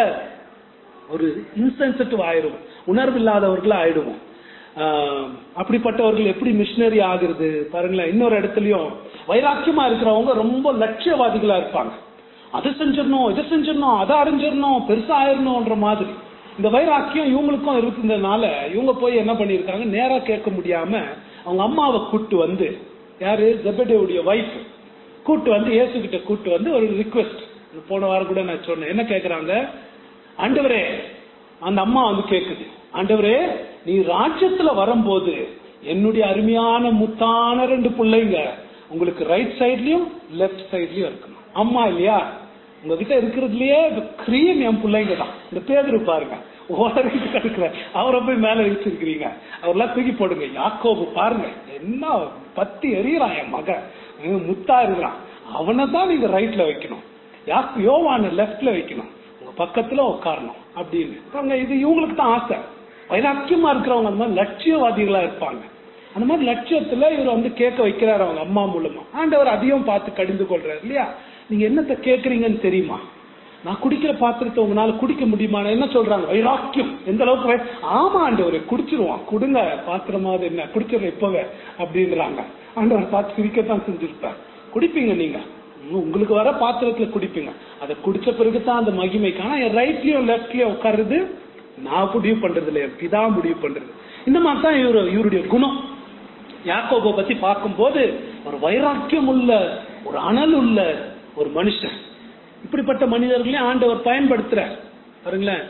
ஒரு இன்சென்சிட்டிவ் ஆயிரும் உணர்வு இல்லாதவர்களா ஆயிடுவோம் ஆஹ் அப்படிப்பட்டவர்கள் எப்படி மிஷினரி ஆகுறது பாருங்களேன் இன்னொரு இடத்துலயும் வைராக்கியமா இருக்கிறவங்க ரொம்ப லட்சியவாதிகளா இருப்பாங்க அது செஞ்சிடணும் இது செஞ்சிடணும் அதை அறிஞ்சிடணும் பெருசா ஆயிரணும்ன்ற மாதிரி இந்த வைராக்கியம் இவங்களுக்கும் இருந்ததுனால இவங்க போய் என்ன பண்ணிருக்காங்க நேரா கேட்க முடியாம அவங்க அம்மாவை கூட்டு வந்து யாரு ஜெபடேவுடைய வைஃப் கூட்டு வந்து இயேசு கிட்ட கூட்டு வந்து ஒரு ரிக்வெஸ்ட் போன வாரம் கூட நான் சொன்னேன் என்ன கேக்குறாங்க ஆண்டவரே அந்த அம்மா வந்து கேக்குது ஆண்டவரே நீ ராஜ்யத்துல வரும்போது என்னுடைய அருமையான முத்தான ரெண்டு பிள்ளைங்க உங்களுக்கு ரைட் சைட்லயும் லெஃப்ட் சைட்லயும் இருக்கணும் அம்மா இல்லையா உங்ககிட்ட இருக்கிறதுலயே கிரீம் என் பிள்ளைங்க தான் இந்த பேதரு பாருங்க ஓடறிட்டு கிடக்குற அவரை போய் மேல வச்சிருக்கிறீங்க அவரெல்லாம் தூக்கி போடுங்க யாக்கோபு பாருங்க என்ன பத்தி எரியறான் என் மகன் இவன் முத்தா இருக்கிறான் அவனை தான் நீங்க ரைட்ல வைக்கணும் யாக்கு யோவான லெஃப்ட்ல வைக்கணும் உங்க பக்கத்துல உட்காரணும் அப்படின்னு பாருங்க இது இவங்களுக்கு தான் ஆசை வைராக்கியமா இருக்கிறவங்க அந்த மாதிரி லட்சியவாதிகளா இருப்பாங்க அந்த மாதிரி லட்சியத்துல இவர் வந்து கேட்க வைக்கிறாரு அவங்க அம்மா மூலமா ஆண்டவர் அதையும் பார்த்து கடிந்து கொள்றாரு இல்லையா நீங்க என்னத்த கேக்குறீங்கன்னு தெரியுமா நான் குடிக்கிற பாத்திரத்தை உங்களால குடிக்க முடியுமா என்ன சொல்றாங்க வைராக்கியம் எந்த அளவுக்கு வை- ஆமா ஆண்டவர் குடிச்சிருவான் கொடுங்க பாத்திரமாவது என்ன குடிச்சிடற இப்பவே அப்படின்றாங்க ஆண்டவர் பார்த்து சிரிக்கத்தான் செஞ்சிருப்பார் குடிப்பீங்க நீங்க உம், உங்களுக்கு வர பாத்திரத்துல குடிப்பீங்க அதை குடிச்ச பிறகுதான் அந்த மகிமைக்கு ஆனா என் ரைட்லயும் லெப்ட்லயும் உட்காருது நான் முடிவு பண்றது இல்ல என் பிதா முடிவு பண்றது இந்த மாதிரி தான் இவரு இவருடைய குணம் யாக்கோபை பத்தி பார்க்கும்போது ஒரு வைராக்கியம் உள்ள ஒரு அனல் உள்ள ஒரு மனுஷன் இப்படிப்பட்ட மனிதர்களையும் ஆண்டவர் பயன்படுத்துறார் பாருங்களேன்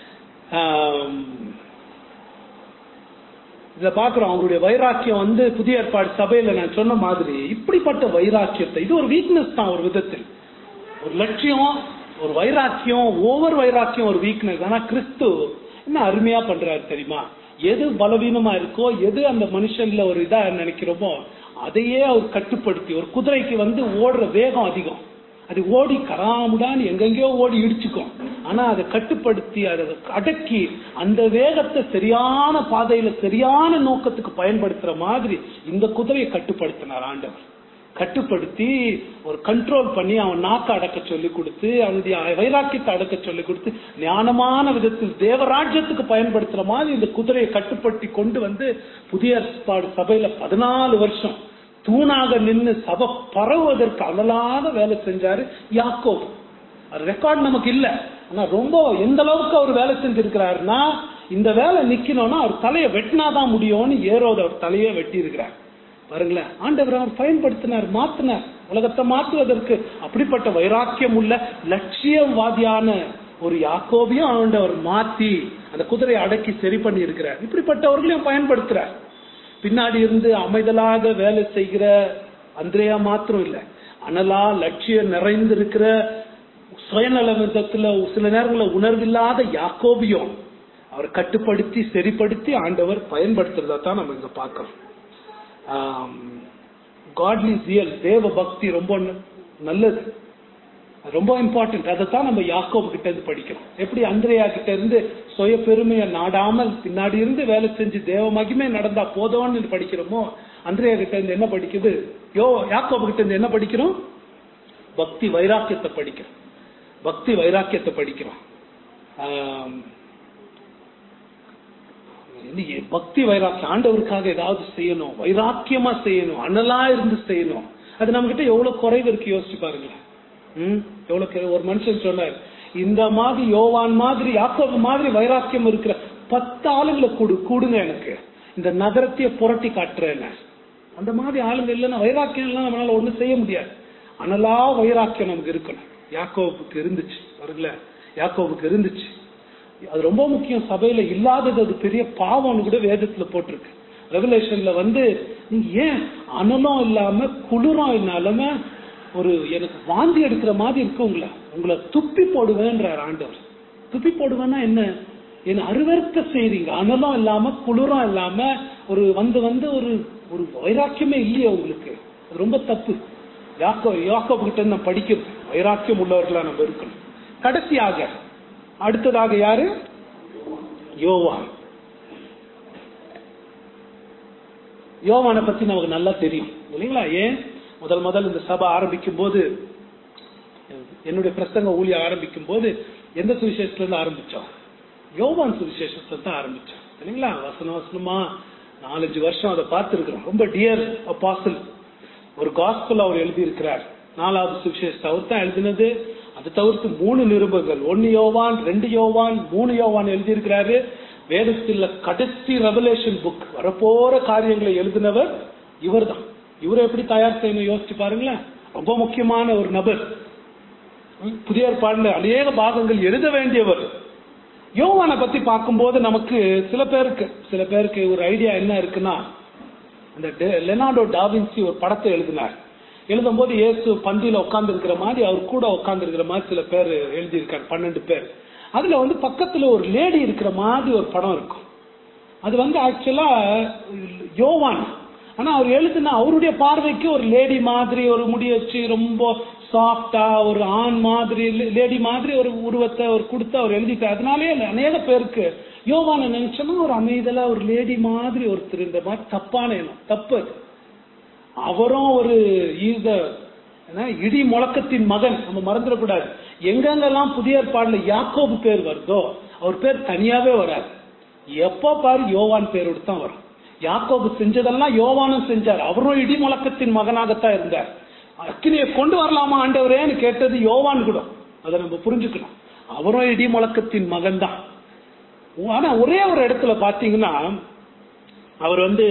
ஆம், இதுல பாக்குறோம் அவங்களுடைய வைராக்கியம் வந்து புதிய ஏற்பாடு சபையில நான் சொன்ன மாதிரி இப்படிப்பட்ட வைராக்கியத்தை இது ஒரு வீக்னஸ் தான் ஒரு விதத்தில் ஒரு லட்சியம் ஒரு வைராக்கியம் ஓவர் வைராக்கியம் ஒரு வீக்னஸ் ஆனா கிறிஸ்து என்ன அருமையா பண்றாரு தெரியுமா எது பலவீனமா இருக்கோ எது அந்த மனுஷன்ல ஒரு இதா நினைக்கிறோமோ அதையே அவர் கட்டுப்படுத்தி ஒரு குதிரைக்கு வந்து ஓடுற வேகம் அதிகம் அது ஓடி கராமுடான்னு எங்கெங்கயோ ஓடி இடிச்சுக்கும் ஆனா அதை கட்டுப்படுத்தி அதை அடக்கி அந்த வேகத்தை சரியான பாதையில சரியான நோக்கத்துக்கு பயன்படுத்துற மாதிரி இந்த குதிரையை கட்டுப்படுத்தினார் ஆண்டவர் கட்டுப்படுத்தி ஒரு கண்ட்ரோல் பண்ணி அவன் நாக்க அடக்க சொல்லி கொடுத்து அவனுடைய வைராக்கியத்தை அடக்க சொல்லி கொடுத்து ஞானமான விதத்தில் தேவராஜ்யத்துக்கு பயன்படுத்துற மாதிரி இந்த குதிரையை கட்டுப்படுத்தி கொண்டு வந்து புதிய ஏற்பாடு சபையில பதினாலு வருஷம் தூணாக நின்று சபை பரவுவதற்கு அனலாக வேலை செஞ்சாரு யாக்கோப் ரெக்கார்ட் நமக்கு இல்ல ஆனா ரொம்ப எந்த அளவுக்கு அவர் வேலை செஞ்சிருக்கிறாருன்னா இந்த வேலை நிக்கணும்னா அவர் தலையை வெட்டினாதான் முடியும்னு ஏரோது அவர் தலையே வெட்டி இருக்கிறார் பாருங்களேன் ஆண்டவர் அவர் பயன்படுத்தினார் மாத்தினார் உலகத்தை மாற்றுவதற்கு அப்படிப்பட்ட வைராக்கியம் உள்ள லட்சியவாதியான ஒரு யாக்கோபையும் ஆண்டவர் மாத்தி அந்த குதிரையை அடக்கி சரி பண்ணி இருக்கிறார் இப்படிப்பட்டவர்களையும் பயன்படுத்துறார் பின்னாடி இருந்து அமைதலாக வேலை செய்கிற அந்திரையா மாத்திரம் இல்ல அனலா லட்சியம் நிறைந்திருக்கிற சுயநல விதத்துல சில நேரங்களில் உணர்வில்லாத யாக்கோபியும் அவர் கட்டுப்படுத்தி சரிப்படுத்தி ஆண்டவர் பயன்படுத்துறதா தான் நம்ம இங்க பார்க்கிறோம் காட்லி ஜியல் தேவ பக்தி ரொம்ப ந- நல்லது அது ரொம்ப இம்பார்ட்டன்ட் அதை தான் நம்ம யாக்கோபு கிட்ட இருந்து படிக்கிறோம் எப்படி அந்திரையா கிட்ட இருந்து சுய பெருமையை நாடாமல் பின்னாடி இருந்து வேலை செஞ்சு தேவ மகிமை நடந்தா போதும்னு படிக்கிறோமோ அந்திரையா கிட்ட இருந்து என்ன படிக்குது யோ யாக்கோபு கிட்ட இருந்து என்ன படிக்கிறோம் பக்தி வைராக்கியத்தை படிக்கிறோம் பக்தி வைராக்கியத்தை படிக்கிறோம் ஆம், இன்னைக்கு பக்தி வைராக்கியம் ஆண்டவருக்காக ஏதாவது செய்யணும் வைராக்கியமா செய்யணும் அனலா இருந்து செய்யணும் அது நம்ம கிட்ட எவ்வளவு குறைவு இருக்கு யோசிச்சு பாருங்க ம் எவ்வளவு கே- ஒரு மனுஷன் சொன்னார் இந்த மாதிரி யோவான் மாதிரி யாக்கோபு மாதிரி வைராக்கியம் இருக்கிற பத்து ஆளுங்களை கூடு கூடுங்க எனக்கு இந்த நகரத்தையே புரட்டி காட்டுறேன்னு அந்த மாதிரி ஆளுங்க இல்லைன்னா வைராக்கியம் எல்லாம் நம்மளால ஒண்ணும் செய்ய முடியாது அனலா வைராக்கியம் நமக்கு இருக்கணும் யாக்கோபுக்கு இருந்துச்சு பாருங்களேன் யாக்கோபுக்கு இருந்துச்சு அது ரொம்ப முக்கியம் சபையில இல்லாதது அது பெரிய பாவம்னு கூட வேதத்துல போட்டிருக்கு ரெவலேஷன்ல வந்து நீங்க ஏன் அனலும் இல்லாம குளிரும் இல்லாம ஒரு எனக்கு வாந்தி எடுக்கிற மாதிரி இருக்கு உங்களை உங்களை துப்பி போடுவேன்றார் ஆண்டவர் துப்பி போடுவேன்னா என்ன என்ன அருவருக்க செய்றீங்க அனலும் இல்லாம குளிரும் இல்லாம ஒரு வந்து வந்து ஒரு ஒரு வைராக்கியமே இல்லையே உங்களுக்கு அது ரொம்ப தப்பு யாக்கோ யாக்கோ கிட்ட இருந்து நம்ம படிக்கிறது வைராக்கியம் உள்ளவர்களா நம்ம இருக்கணும் கடைசியாக அடுத்ததாக யாரு யோவான் யோவானை பத்தி நமக்கு நல்லா தெரியும் இல்லைங்களா ஏன் முதல் முதல் இந்த சபை ஆரம்பிக்கும் போது என்னுடைய பிரசங்க ஊழிய ஆரம்பிக்கும் போது எந்த சுவிசேஷத்துல இருந்து ஆரம்பிச்சோம் யோவான் சுவிசேஷத்துல தான் ஆரம்பிச்சோம் சரிங்களா வசன வசனமா நாலஞ்சு வருஷம் அதை பார்த்திருக்கிறோம் ரொம்ப டியர் அப்பாசல் ஒரு காஸ்பல் அவர் எழுதியிருக்கிறார் நாலாவது சுவிசேஷத்தை அவர் தான் எழுதினது அது தவிர்த்து மூணு நிருபங்கள் ஒன்னு யோவான் ரெண்டு யோவான் மூணு யோவான் எழுதியிருக்கிறாரு வேதத்தில் கடைசி ரெவலேஷன் புக் வரப்போற காரியங்களை எழுதினவர் இவர்தான் இவரை எப்படி தயார் செய்யணும் யோசிச்சு பாருங்களேன் ரொம்ப முக்கியமான ஒரு நபர் ம், புதிய ஏற்பாடுல அநேக பாகங்கள் எழுத வேண்டியவர் யோவானை பத்தி பார்க்கும்போது நமக்கு சில பேருக்கு சில பேருக்கு ஒரு ஐடியா என்ன இருக்குன்னா இந்த டெ- லெனார்டோ டாவின்சி ஒரு படத்தை எழுதினார் எழுதும்போது இயேசு பந்தியில உட்கார்ந்து இருக்கிற மாதிரி அவர் கூட உட்கார்ந்து இருக்கிற மாதிரி சில பேர் எழுதியிருக்காரு பன்னெண்டு பேர் அதுல வந்து பக்கத்துல ஒரு லேடி இருக்கிற மாதிரி ஒரு படம் இருக்கும் அது வந்து ஆக்சுவலா யோவான் ஆனா அவர் எழுதுனா அவருடைய பார்வைக்கு ஒரு லேடி மாதிரி ஒரு முடி வச்சு ரொம்ப சாஃப்டா ஒரு ஆண் மாதிரி லேடி மாதிரி ஒரு உருவத்தை அவர் கொடுத்து அவர் எழுதிட்டார் அதனாலே அநேக பேருக்கு யோவான நினைச்சோம்னா ஒரு அமைதலா ஒரு லேடி மாதிரி ஒருத்தர் இந்த மாதிரி தப்பான எண்ணம் தப்பு அது. அவரும் ஒரு ஈத என்ன, இடி முழக்கத்தின் மகன் நம்ம மறந்துடக்கூடாது எங்கெங்கெல்லாம் புதிய ஏற்பாடுல யாக்கோபு பேர் வருதோ அவர் பேர் தனியாவே வராது எப்போ பாரு யோவான் பேரோடு தான் வரும் யாக்கோபு செஞ்சதெல்லாம் யோவானும் செஞ்சார் அவரும் இடி முழக்கத்தின் மகனாகத்தான் இருந்தார் அக்கினியை கொண்டு வரலாமா ஆண்டவரேன்னு கேட்டது யோவான் கூட அதை நம்ம புரிஞ்சுக்கணும் அவரும் இடி முழக்கத்தின் மகன் தான் ஆனா ஒரே ஒரு இடத்துல பாத்தீங்கன்னா அவர் வந்து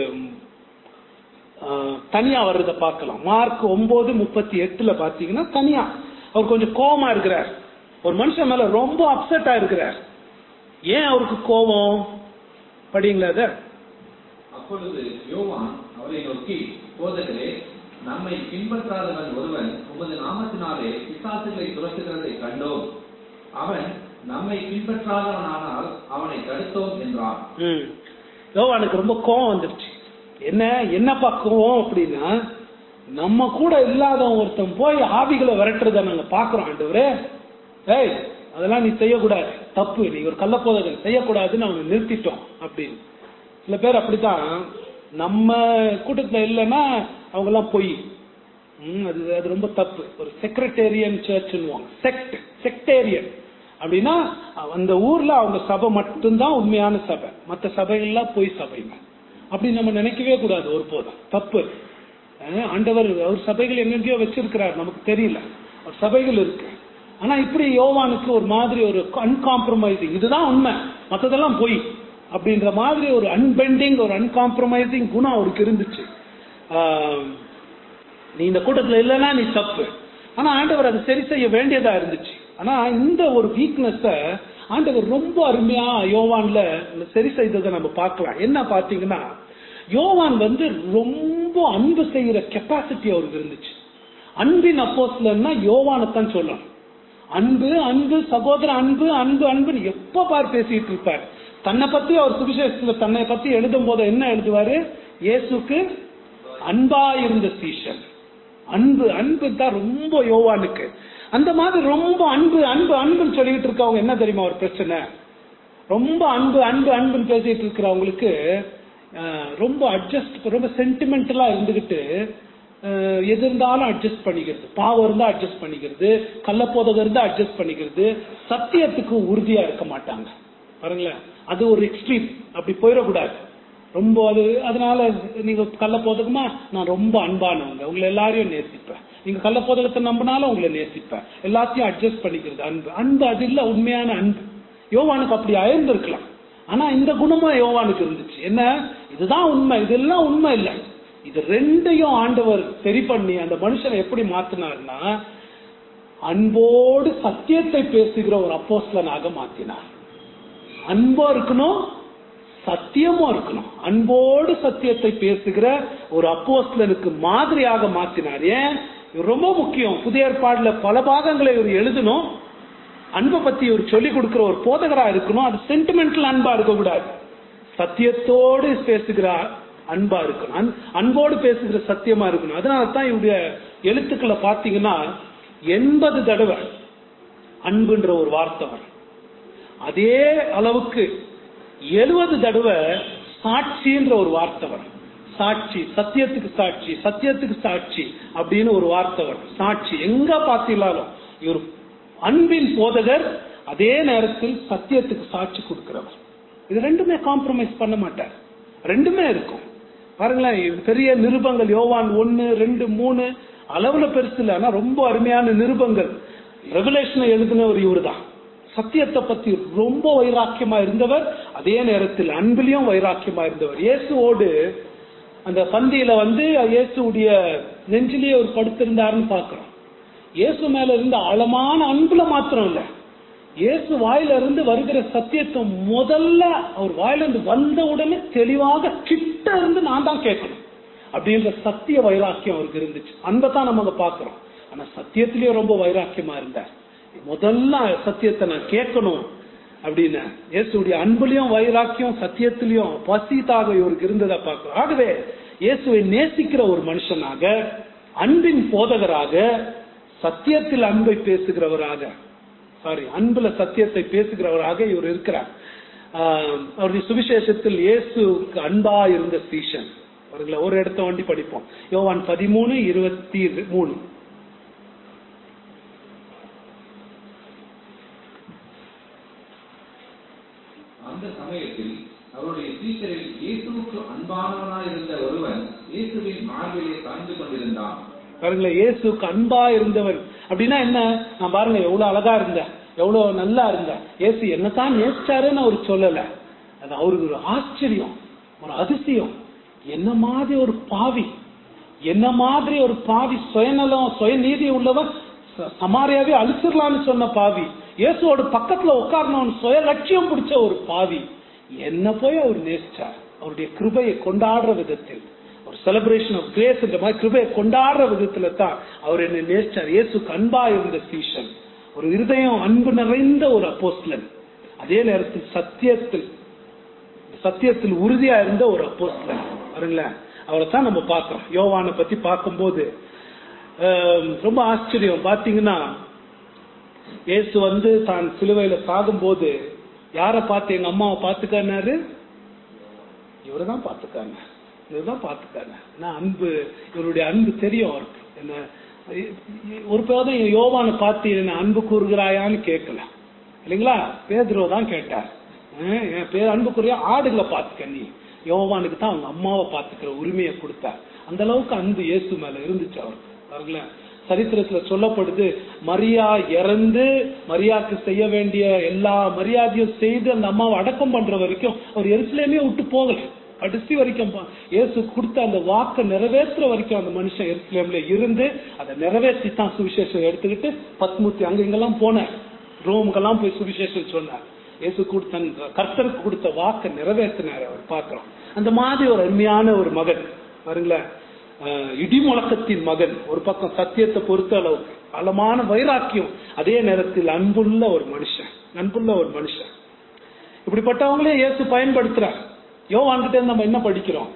ஆஹ், தனியா வர்றத பார்க்கலாம் மார்க் ஒன்பது முப்பத்தி எட்டுல பாத்தீங்கன்னா தனியா அவர் கொஞ்சம் கோவமா இருக்கிறார் ஒரு மனுஷன் மேல ரொம்ப அப்செட்டா இருக்கிறார் ஏன் அவருக்கு கோபம் படிங்களா அத அப்பொழுது யோவான் அவரை நோக்கி போதகரே நம்மை பின்பற்றாதவன் ஒருவன் உமது நாமத்தினாலே பிசாசுகளை துரத்துகிறதை கண்டோம் அவன் நம்மை பின்பற்றாதவனானால் அவனை தடுத்தோம் என்றான் ம். யோவானுக்கு ரொம்ப கோவம் வந்துருச்சு என்ன என்னப்பா கோவம் அப்படின்னா நம்ம கூட இல்லாதவன் ஒருத்தன் போய் ஆவிகளை விரட்டுறத நாங்க பாக்குறோம் ஆண்டவரே ஏய் அதெல்லாம் நீ செய்யக்கூடாது தப்பு நீ ஒரு கள்ளப்போதகன் செய்யக்கூடாதுன்னு அவனை நிறுத்திட்டோம் அப்படின்னு சில பேர் அப்படித்தான் நம்ம கூட்டத்துல இல்லைன்னா அவங்க எல்லாம் பொய் ம், அது அது ரொம்ப தப்பு ஒரு செக்ரட்டேரியன் சர்ச்னுவாங்க செக்ட் செக்டேரியன் அப்படின்னா அந்த ஊர்ல அவங்க சபை மட்டும்தான் உண்மையான சபை மற்ற சபைகள்லாம் பொய் சபைங்க அப்படி நம்ம நினைக்கவே கூடாது ஒருபோதும் தப்பு அஹ் ஆண்டவர் அவர் சபைகள் எங்கெங்கயோ வச்சிருக்கிறார் நமக்கு தெரியல அவர் சபைகள் இருக்கு ஆனா இப்படி யோவானுக்கு ஒரு மாதிரி ஒரு அன்காம்ப்ரமைசிங் இதுதான் உண்மை மத்ததெல்லாம் பொய் அப்படின்ற மாதிரி ஒரு அன்பெண்டிங் ஒரு அன்காம்ப்ரமைசிங் குணம் அவருக்கு இருந்துச்சு ஆஹ் நீ இந்த கூட்டத்துல இல்லைன்னா நீ தப்பு ஆனா ஆண்டவர் அதை சரி செய்ய வேண்டியதா இருந்துச்சு ஆனா இந்த ஒரு வீக்னஸ ஆண்டவர் ரொம்ப அருமையா யோவான்ல சரி செய்ததை நம்ம பார்க்கலாம் என்ன பாத்தீங்கன்னா யோவான் வந்து ரொம்ப அன்பு செய்யற கெப்பாசிட்டி அவருக்கு இருந்துச்சு அன்பின் அப்போஸ்லன்னா யோவானைத்தான் சொல்லணும் அன்பு அன்பு சகோதர அன்பு அன்பு அன்புன்னு எப்ப பார் பேசிட்டு இருப்பார் தன்னை பத்தி அவர் சுவிசேஷத்துல தன்னை பத்தி எழுதும் போது என்ன எழுதுவாரு இயேசுக்கு அன்பா இருந்த சீஷன் அன்பு அன்பு தான் ரொம்ப யோவானுக்கு அந்த மாதிரி ரொம்ப அன்பு அன்பு அன்புன்னு சொல்லிட்டு இருக்கவங்க என்ன தெரியுமா ஒரு பிரச்சனை ரொம்ப அன்பு அன்பு அன்புன்னு பேசிட்டு இருக்கிறவங்களுக்கு அஹ், ரொம்ப அட்ஜஸ்ட் ரொம்ப சென்டிமெண்டலா இருந்துகிட்டு அஹ், எது இருந்தாலும் அட்ஜஸ்ட் பண்ணிக்கிறது பாவம் இருந்தா அட்ஜஸ்ட் பண்ணிக்கிறது கள்ளப்போதகம் இருந்தா அட்ஜஸ்ட் பண்ணிக்கிறது சத்தியத்துக்கு உறுதியா இருக்க மாட்டாங்க பாருங்களேன் அது ஒரு எக்ஸ்ட்ரீம் அப்படி போயிடக்கூடாது ரொம்ப அது அதனால நீங்க கள்ள போதுக்குமா நான் ரொம்ப அன்பானவங்க உங்களை எல்லாரையும் நேசிப்பேன் நீங்க கள்ள போதகத்தை நம்பினாலும் உங்களை நேசிப்பேன் எல்லாத்தையும் அட்ஜஸ்ட் பண்ணிக்கிறது அன்பு அன்பு அது இல்ல உண்மையான அன்பு யோவானுக்கு அப்படி அயர்ந்திருக்கலாம் ஆனா இந்த குணமும் யோவானுக்கு இருந்துச்சு என்ன இதுதான் உண்மை இதெல்லாம் உண்மை இல்லை இது ரெண்டையும் ஆண்டவர் சரி பண்ணி அந்த மனுஷனை எப்படி மாத்தினார்னா அன்போடு சத்தியத்தை பேசுகிற ஒரு அப்போஸ்தலனாக மாத்தினார் அன்பா இருக்கணும் சத்தியமும் இருக்கணும் அன்போடு சத்தியத்தை பேசுகிற ஒரு அப்போஸ்தலனுக்கு மாதிரியாக மாத்தினார் ஏன் இது ரொம்ப முக்கியம் புதிய ஏற்பாடுல பல பாகங்களை இவர் எழுதணும் அன்பை பத்தி இவர் சொல்லிக் கொடுக்கிற ஒரு போதகரா இருக்கணும் அது சென்டிமெண்டல் அன்பா இருக்கக்கூடாது சத்தியத்தோடு பேசுகிற அன்பா இருக்கணும் அன்- அன்போடு பேசுகிற சத்தியமா இருக்கணும் அதனால தான் இவருடைய எழுத்துக்களை பார்த்தீங்கன்னா எண்பது தடவை அன்புன்ற ஒரு வார்த்தை வரும் அதே அளவுக்கு எழுபது தடவை சாட்சின்ற ஒரு வார்த்தை வரும் சாட்சி சத்தியத்துக்கு சாட்சி சத்தியத்துக்கு சாட்சி அப்படின்னு ஒரு வார்த்தை வரும் சாட்சி எங்க பார்த்தீங்களாலும் இவர் அன்பின் போதகர் அதே நேரத்தில் சத்தியத்துக்கு சாட்சி கொடுக்கிறவர் இது ரெண்டுமே காம்ப்ரமைஸ் பண்ண மாட்டார் ரெண்டுமே இருக்கும் பாருங்களேன் இது பெரிய நிருபங்கள் யோவான் ஒன்னு ரெண்டு மூணு அளவுல பெருசு இல்லை ஆனா ரொம்ப அருமையான நிருபங்கள் ரெகுலேஷனை எழுதினவர் இவர்தான் சத்தியத்தை பத்தி ரொம்ப வைராக்கியமா இருந்தவர் அதே நேரத்தில் அன்பிலையும் வைராக்கியமா இருந்தவர் இயேசுவோடு அந்த பந்தியில வந்து இயேசுடைய நெஞ்சிலேயே ஒரு படுத்திருந்தாருன்னு பாக்குறோம் இயேசு மேல இருந்த ஆழமான அன்புல மாத்திரம் இல்ல இயேசு வாயில இருந்து வருகிற சத்தியத்தை முதல்ல அவர் வாயில இருந்து வந்த உடனே தெளிவாக கிட்ட இருந்து நான் தான் கேட்கணும் அப்படின்ற சத்திய வைராக்கியம் அவருக்கு இருந்துச்சு அன்பை தான் நம்ம அங்க பாக்குறோம் ஆனா சத்தியத்திலேயே ரொம்ப வைராக்கியமா இருந்தார் முதல்ல சத்தியத்தை நான் கேட்கணும் அப்படின்னு இயேசுடைய அன்புலயும் வைராக்கியம் சத்தியத்திலையும் பசிதாக இவருக்கு இருந்ததை பார்க்கிறோம் ஆகவே இயேசுவை நேசிக்கிற ஒரு மனுஷனாக அன்பின் போதகராக சத்தியத்தில் அன்பை பேசுகிறவராக சாரி அன்புல சத்தியத்தை பேசுகிறவராக இவர் இருக்கிறார் ஆஹ் அவருடைய சுவிசேஷத்தில் இயேசுக்கு அன்பா இருந்த சீஷன் அவர்களை ஒரு இடத்த வண்டி படிப்போம் யோவான் பதிமூணு இருபத்தி மூணு அந்த சமயத்தில் அவருடைய சீசரில் இயேசுவுக்கு அன்பானவனாயிருந்த ஒருவன் இயேசுவின் மார்பிலே சாய்ந்து கொண்டிருந்தான் பாருங்களேன் இயேசுக்கு அன்பா இருந்தவன் அப்படின்னா என்ன நான் பாருங்க எவ்வளவு அழகா இருந்தேன் எவ்வளவு நல்லா இருந்தேன் இயேசு என்னதான் நேசிச்சாருன்னு அவர் சொல்லல அது அவருக்கு ஒரு ஆச்சரியம் ஒரு அதிசயம் என்ன மாதிரி ஒரு பாவி என்ன மாதிரி ஒரு பாவி சுயநலம் சுயநீதி உள்ளவன் ச- சமாரியாவே அழிச்சிடலாம்னு சொன்ன பாவி இயேசுவோட பக்கத்துல உட்காரணும் சுய லட்சியம் பிடிச்ச ஒரு பாவி என்ன போய் அவர் நேசிச்சார் அவருடைய கிருபையை கொண்டாடுற விதத்தில் ஒரு செலிப்ரேஷன் ஆஃப் கிரேஸ் இந்த மாதிரி கிருபையை கொண்டாடுற விதத்துல தான் அவர் என்னை நேசிச்சார் இயேசுக்கு அன்பா இருந்த சீஷன் ஒரு இருதயம் அன்பு நிறைந்த ஒரு அப்போஸ்லன் அதே நேரத்தில் சத்தியத்தில் சத்தியத்தில் உறுதியா இருந்த ஒரு அப்போஸ்தலன் பாருங்களேன் அவரை தான் நம்ம பார்க்கிறோம் யோவானை பத்தி பார்க்கும்போது ஆம், ரொம்ப ஆச்சரியம் பாத்தீங்கன்னா இயேசு வந்து தான் சிலுவையில சாகும்போது யாரை பார்த்து எங்க அம்மாவை பார்த்துக்காரு இவரை தான் பார்த்துக்காங்க இவர் தான் பார்த்துக்காங்க நான் அன்பு இவருடைய அன்பு தெரியும் அவருக்கு என்ன ஒரு பேரும் யோவானை பார்த்து என்ன அன்பு கூறுகிறாயான்னு கேட்கல இல்லைங்களா பேதுருவ தான் கேட்டார் அஹ் என் பேர் அன்புக்குரிய ஆடுகளை பார்த்துக்க நீ யோவானுக்கு தான் அவங்க அம்மாவை பார்த்துக்கிற உரிமையை கொடுத்தார் அந்த அளவுக்கு அன்பு இயேசு மேல இருந்துச்சு அவருக்கு பாருங்களேன் சரித்திரத்துல சொல்லப்படுது மரியா இறந்து மரியாக்கு செய்ய வேண்டிய எல்லா மரியாதையும் செய்து அந்த அம்மாவை அடக்கம் பண்ற வரைக்கும் அவர் எருசலேமே விட்டு போகல கடைசி வரைக்கும் பா- இயேசு கொடுத்த அந்த வாக்கை நிறைவேற்றுற வரைக்கும் அந்த மனுஷன் எருசலேம்ல இருந்து அதை நிறைவேற்றி தான் சுவிசேஷம் எடுத்துக்கிட்டு பத்மூர்த்தி அங்க இங்கெல்லாம் போனார் ரோமுக்கெல்லாம் போய் சுவிசேஷம் சொன்னார் இயேசு கொடுத்த அந்த கர்த்தருக்கு கொடுத்த வாக்கை நிறைவேற்றினார் அவர் பார்க்கிறோம் அந்த மாதிரி ஒரு அருமையான ஒரு மகன் பாருங்களேன் அஹ், இடி முழக்கத்தின் மகன் ஒரு பக்கம் சத்தியத்தை பொறுத்த அளவுக்கு ஆழமான வைராக்கியம் அதே நேரத்தில் அன்புள்ள ஒரு மனுஷன் அன்புள்ள ஒரு மனுஷன் இப்படிப்பட்டவங்களே இயேசு பயன்படுத்துறார் யோவான்கிட்ட இருந்து நம்ம என்ன படிக்கிறோம்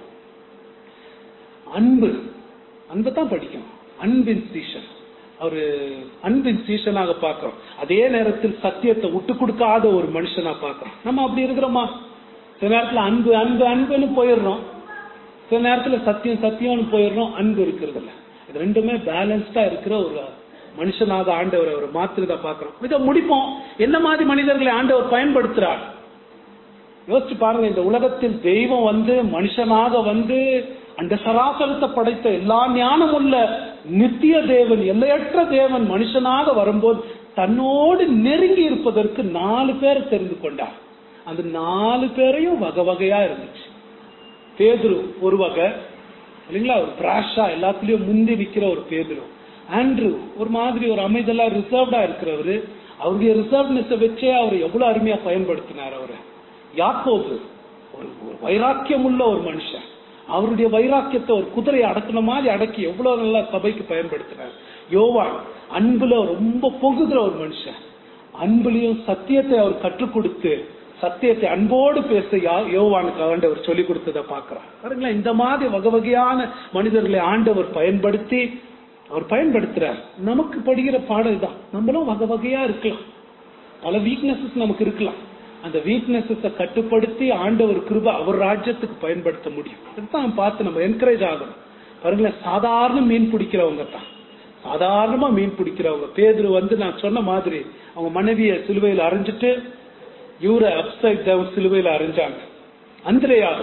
அன்பு அன்பை தான் படிக்கணும் அன்பின் சீஷன் அவரு அன்பின் சீஷனாக பார்க்கிறோம் அதே நேரத்தில் சத்தியத்தை விட்டு கொடுக்காத ஒரு மனுஷனா பார்க்கிறோம் நம்ம அப்படி இருக்கிறோமா சில நேரத்துல அன்பு அன்பு அன்புன்னு போயிடுறோம் சில நேரத்துல சத்தியம் சத்தியம்னு போயிடுறோம் அன்பு இருக்கிறது இல்ல இது ரெண்டுமே பேலன்ஸ்டா இருக்கிற ஒரு மனுஷனாக ஆண்டவர் அவர் மாத்துறத பார்க்கிறோம் இதை முடிப்போம் என்ன மாதிரி மனிதர்களை ஆண்டவர் பயன்படுத்துறார் யோசிச்சு பாருங்க இந்த உலகத்தில் தெய்வம் வந்து மனுஷனாக வந்து அந்த சராசரத்தை படைத்த எல்லா ஞானம் உள்ள நித்திய தேவன் எல்லையற்ற தேவன் மனுஷனாக வரும்போது தன்னோடு நெருங்கி இருப்பதற்கு நாலு பேரை தெரிந்து கொண்டார் அந்த நாலு பேரையும் வகை வகையா இருந்துச்சு பேதுரு ஒரு வகை இல்லைங்களா ஒரு பிராஷா எல்லாத்துலயும் முந்தி நிக்கிற ஒரு பேதுரு ஆண்ட்ரூ ஒரு மாதிரி ஒரு அமைதலா ரிசர்வ்டா இருக்கிறவரு அவருடைய ரிசர்வ்னஸை வச்சே அவர் எவ்வளவு அருமையா பயன்படுத்தினார் அவரு யாக்கோபு ஒரு ஒரு வைராக்கியம் உள்ள ஒரு மனுஷன் அவருடைய வைராக்கியத்தை ஒரு குதிரையை அடக்குன மாதிரி அடக்கி எவ்வளவு நல்லா சபைக்கு பயன்படுத்தினார் யோவான் அன்புல ரொம்ப பொங்குகிற ஒரு மனுஷன் அன்புலயும் சத்தியத்தை அவர் கற்றுக் கொடுத்து சத்தியத்தை அன்போடு பேச யா- யோவானுக்கு ஆண்டவர் சொல்லிக் கொடுத்ததை பார்க்கிறோம் பாருங்களேன் இந்த மாதிரி வகை வகையான மனிதர்களை ஆண்டவர் பயன்படுத்தி அவர் பயன்படுத்துறார் நமக்கு படுகிற பாடல் தான் நம்மளும் வகை வகையா இருக்கலாம் பல வீக்னஸஸ் நமக்கு இருக்கலாம் அந்த வீக்னஸஸ கட்டுப்படுத்தி ஆண்டவர் கிருப அவர் ராஜ்யத்துக்கு பயன்படுத்த முடியும் அதுதான் பார்த்து நம்ம என்கரேஜ் ஆகணும் பாருங்களேன் சாதாரண மீன் பிடிக்கிறவங்க தான் சாதாரணமா மீன் பிடிக்கிறவங்க பேதுரு வந்து நான் சொன்ன மாதிரி அவங்க மனைவிய சிலுவையில் அரைஞ்சிட்டு இவரை அப்சைட் டவுன் சிலுவையில் அரைஞ்சாங்க அந்திரையாக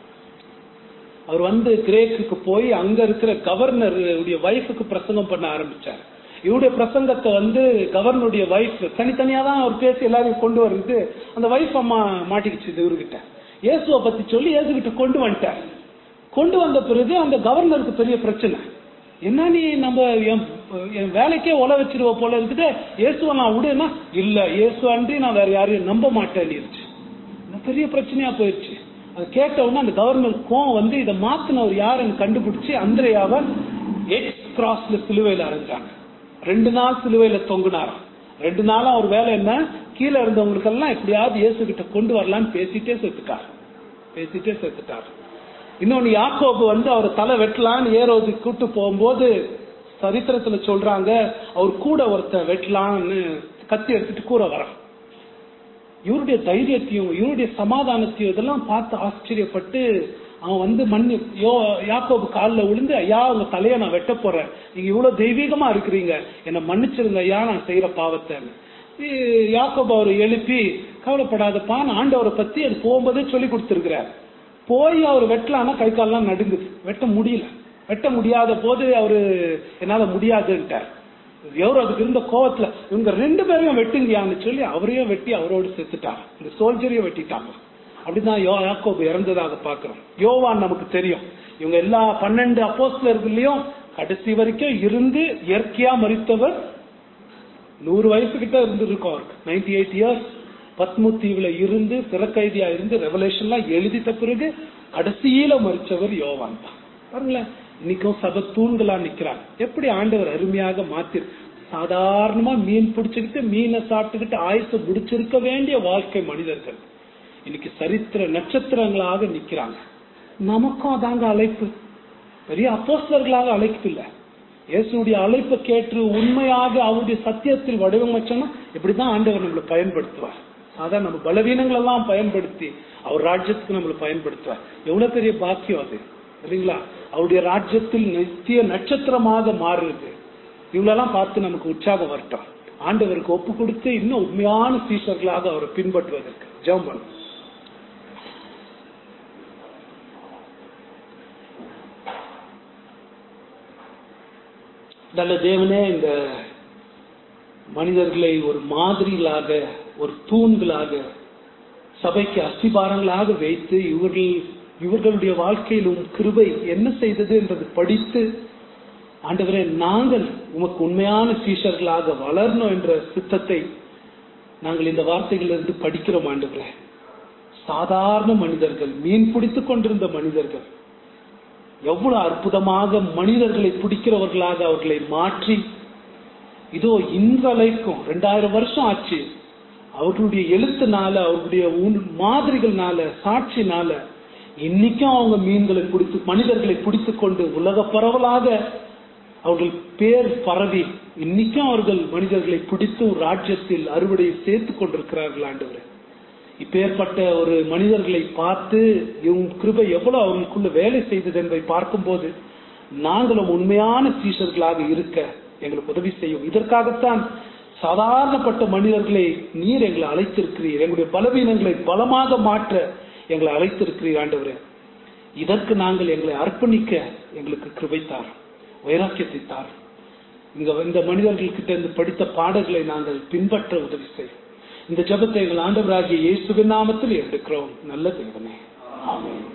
அவர் வந்து கிரேக்குக்கு போய் அங்க இருக்கிற கவர்னர் உடைய வைஃபுக்கு பிரசங்கம் பண்ண ஆரம்பிச்சார் இவருடைய பிரசங்கத்தை வந்து கவர்னருடைய வைஃப் தனித்தனியா தான் அவர் பேசி எல்லாரையும் கொண்டு வருது அந்த வைஃப் அம்மா மாட்டிக்கிச்சு இவர்கிட்ட இயேசுவை பத்தி சொல்லி இயேசு கிட்ட கொண்டு வந்துட்டார் கொண்டு வந்த பிறகு அந்த கவர்னருக்கு பெரிய பிரச்சனை என்ன நீ நம்ம என் என் வேலைக்கே ஒல வச்சிருவ போல இருக்குது இயேசுவை நான் விடுனா இல்ல இயேசு அன்றி நான் வேற யாரையும் நம்ப மாட்டேன் இது பெரிய பிரச்சனையா போயிடுச்சு அது கேட்ட உடனே அந்த கவர்னர் கோவம் வந்து இதை மாத்தினவர் யாருன்னு கண்டுபிடிச்சு அந்திரையாவை எக்ஸ் கிராஸ்ல சிலுவையில அரைஞ்சாங்க ரெண்டு நாள் சிலுவையில தொங்குனாராம் ரெண்டு நாளா அவர் வேலை என்ன கீழே இருந்தவங்களுக்கெல்லாம் எப்படியாவது இயேசு கிட்ட கொண்டு வரலான்னு பேசிட்டே செத்துட்டார் பேசிட்டே செத்துட்டார் இன்னொன்னு யாக்கோபு வந்து அவர் தலை வெட்டலான்னு ஏரோது கூட்டு போகும்போது சரித்திரத்துல சொல்றாங்க அவர் கூட ஒருத்தன் வெட்டலான்னு கத்தி எடுத்துட்டு கூட வரான் இவருடைய தைரியத்தையும் இவருடைய சமாதானத்தையும் இதெல்லாம் பார்த்து ஆச்சரியப்பட்டு அவன் வந்து மண்ணு யோ யாக்கோபு காலில் விழுந்து ஐயா உங்க தலையை நான் வெட்ட போறேன் நீங்க இவ்வளவு தெய்வீகமா இருக்கிறீங்க என்னை மன்னிச்சிருங்க ஐயா நான் செய்யற பாவத்தை யாக்கோபு அவர் எழுப்பி கவலைப்படாதப்பா நான் ஆண்டவரை பத்தி அது போகும்போதே சொல்லி கொடுத்துருக்கிறார் போய் அவர் வெட்டலான்னா கை கால்லாம் நடுங்குது வெட்ட முடியல வெட்ட முடியாத போது அவரு என்னால முடியாதுன்ட்டார் எவரு அதுக்கு இருந்த கோவத்துல இவங்க ரெண்டு பேரையும் வெட்டுங்கயான்னு சொல்லி அவரையும் வெட்டி அவரோடு செத்துட்டார் இந்த சோல்ஜரையும் வெட்டிட்டாங்க அப்படிதான் யோ யாக்கோபு இறந்ததாக பாக்குறோம் யோவான் நமக்கு தெரியும் இவங்க எல்லா பன்னெண்டு அப்போஸ்லர்களையும் கடைசி வரைக்கும் இருந்து இயற்கையா மறித்தவர் நூறு வயசு கிட்ட இருந்திருக்கும் அவருக்கு நைன்டி எயிட் இயர்ஸ் பத்மு தீவுல இருந்து சிறக்கைதியா இருந்து ரெவலேஷன்லாம் எழுதிட்ட பிறகு கடைசியில மறிச்சவர் யோவான் தான் பாருங்களேன் இன்னைக்கும் சபை தூண்களா நிக்கிறாங்க எப்படி ஆண்டவர் அருமையாக மாத்தி சாதாரணமா மீன் பிடிச்சுக்கிட்டு மீனை சாப்பிட்டுக்கிட்டு ஆயுச முடிச்சிருக்க வேண்டிய வாழ்க்கை மனிதர்கள் இன்னைக்கு சரித்திர நட்சத்திரங்களாக நிக்கிறாங்க நமக்கும் அதாங்க அழைப்பு பெரிய அப்போஸ்தலர்களாக அழைப்பு இல்ல இயேசுடைய அழைப்பை கேட்டு உண்மையாக அவருடைய சத்தியத்தில் வடிவமைச்சோம்னா இப்படிதான் ஆண்டவர் நம்மளை பயன்படுத்துவார் அதான் நம்ம பலவீனங்கள் எல்லாம் பயன்படுத்தி அவர் ராஜ்யத்துக்கு நம்மளை பயன்படுத்துவார் எவ்வளவு பெரிய பாக்கியம் அது இல்லைங்களா அவருடைய ராஜ்யத்தில் நித்திய நட்சத்திரமாக மாறுது இவ்வளெல்லாம் பார்த்து நமக்கு உற்சாகம் வரட்டும் ஆண்டவருக்கு ஒப்பு கொடுத்து இன்னும் உண்மையான சீசர்களாக அவரை பின்பற்றுவதற்கு ஜெபம் பண்ணும் நல்ல தேவனே இந்த மனிதர்களை ஒரு மாதிரிகளாக ஒரு தூண்களாக சபைக்கு அஸ்திபாரங்களாக வைத்து இவர்கள் இவர்களுடைய வாழ்க்கையிலும் கிருபை என்ன செய்தது என்றது படித்து ஆண்டவரே நாங்கள் உமக்கு உண்மையான சீஷர்களாக வளரணும் என்ற சித்தத்தை நாங்கள் இந்த வார்த்தைகளிலிருந்து படிக்கிறோம் ஆண்டவரே சாதாரண மனிதர்கள் மீன் பிடித்துக் கொண்டிருந்த மனிதர்கள் எவ்வளவு அற்புதமாக மனிதர்களை பிடிக்கிறவர்களாக அவர்களை மாற்றி இதோ இன்றலைக்கும் ரெண்டாயிரம் வருஷம் ஆச்சு அவர்களுடைய எழுத்துனால அவர்களுடைய உன்- மாதிரிகள்னால சாட்சினால இன்னைக்கும் அவங்க மீன்களை பிடித்து மனிதர்களை பிடித்துக் கொண்டு உலக பரவலாக அவர்கள் பேர் பரவி இன்னைக்கும் அவர்கள் மனிதர்களை பிடித்து ராஜ்யத்தில் அறுவடை சேர்த்துக் கொண்டிருக்கிறார்கள் ஆண்டவரே இப்பேற்பட்ட ஒரு மனிதர்களை பார்த்து இவங்க கிருபை எவ்வளவு அவங்களுக்குள்ள வேலை செய்தது என்பதை பார்க்கும்போது நாங்களும் உண்மையான சீஷர்களாக இருக்க எங்களுக்கு உதவி செய்யும் இதற்காகத்தான் சாதாரணப்பட்ட மனிதர்களை நீர் எங்களை அழைத்திருக்கிறீர் எங்களுடைய பலவீனங்களை பலமாக மாற்ற எங்களை அழைத்திருக்கிறீர் ஆண்டவரே இதற்கு நாங்கள் எங்களை அர்ப்பணிக்க எங்களுக்கு கிருபை தாரும் வைராக்கியத்தை தாரும் இங்க இந்த மனிதர்கள்கிட்ட இருந்து படித்த பாடங்களை நாங்கள் பின்பற்ற உதவி செய்யும் இந்த ஜெபத்தை எங்கள் ஆண்டவராகிய இயேசுவின் நாமத்தில் எடுக்கிறோம் நல்ல தேவனே ஆமென்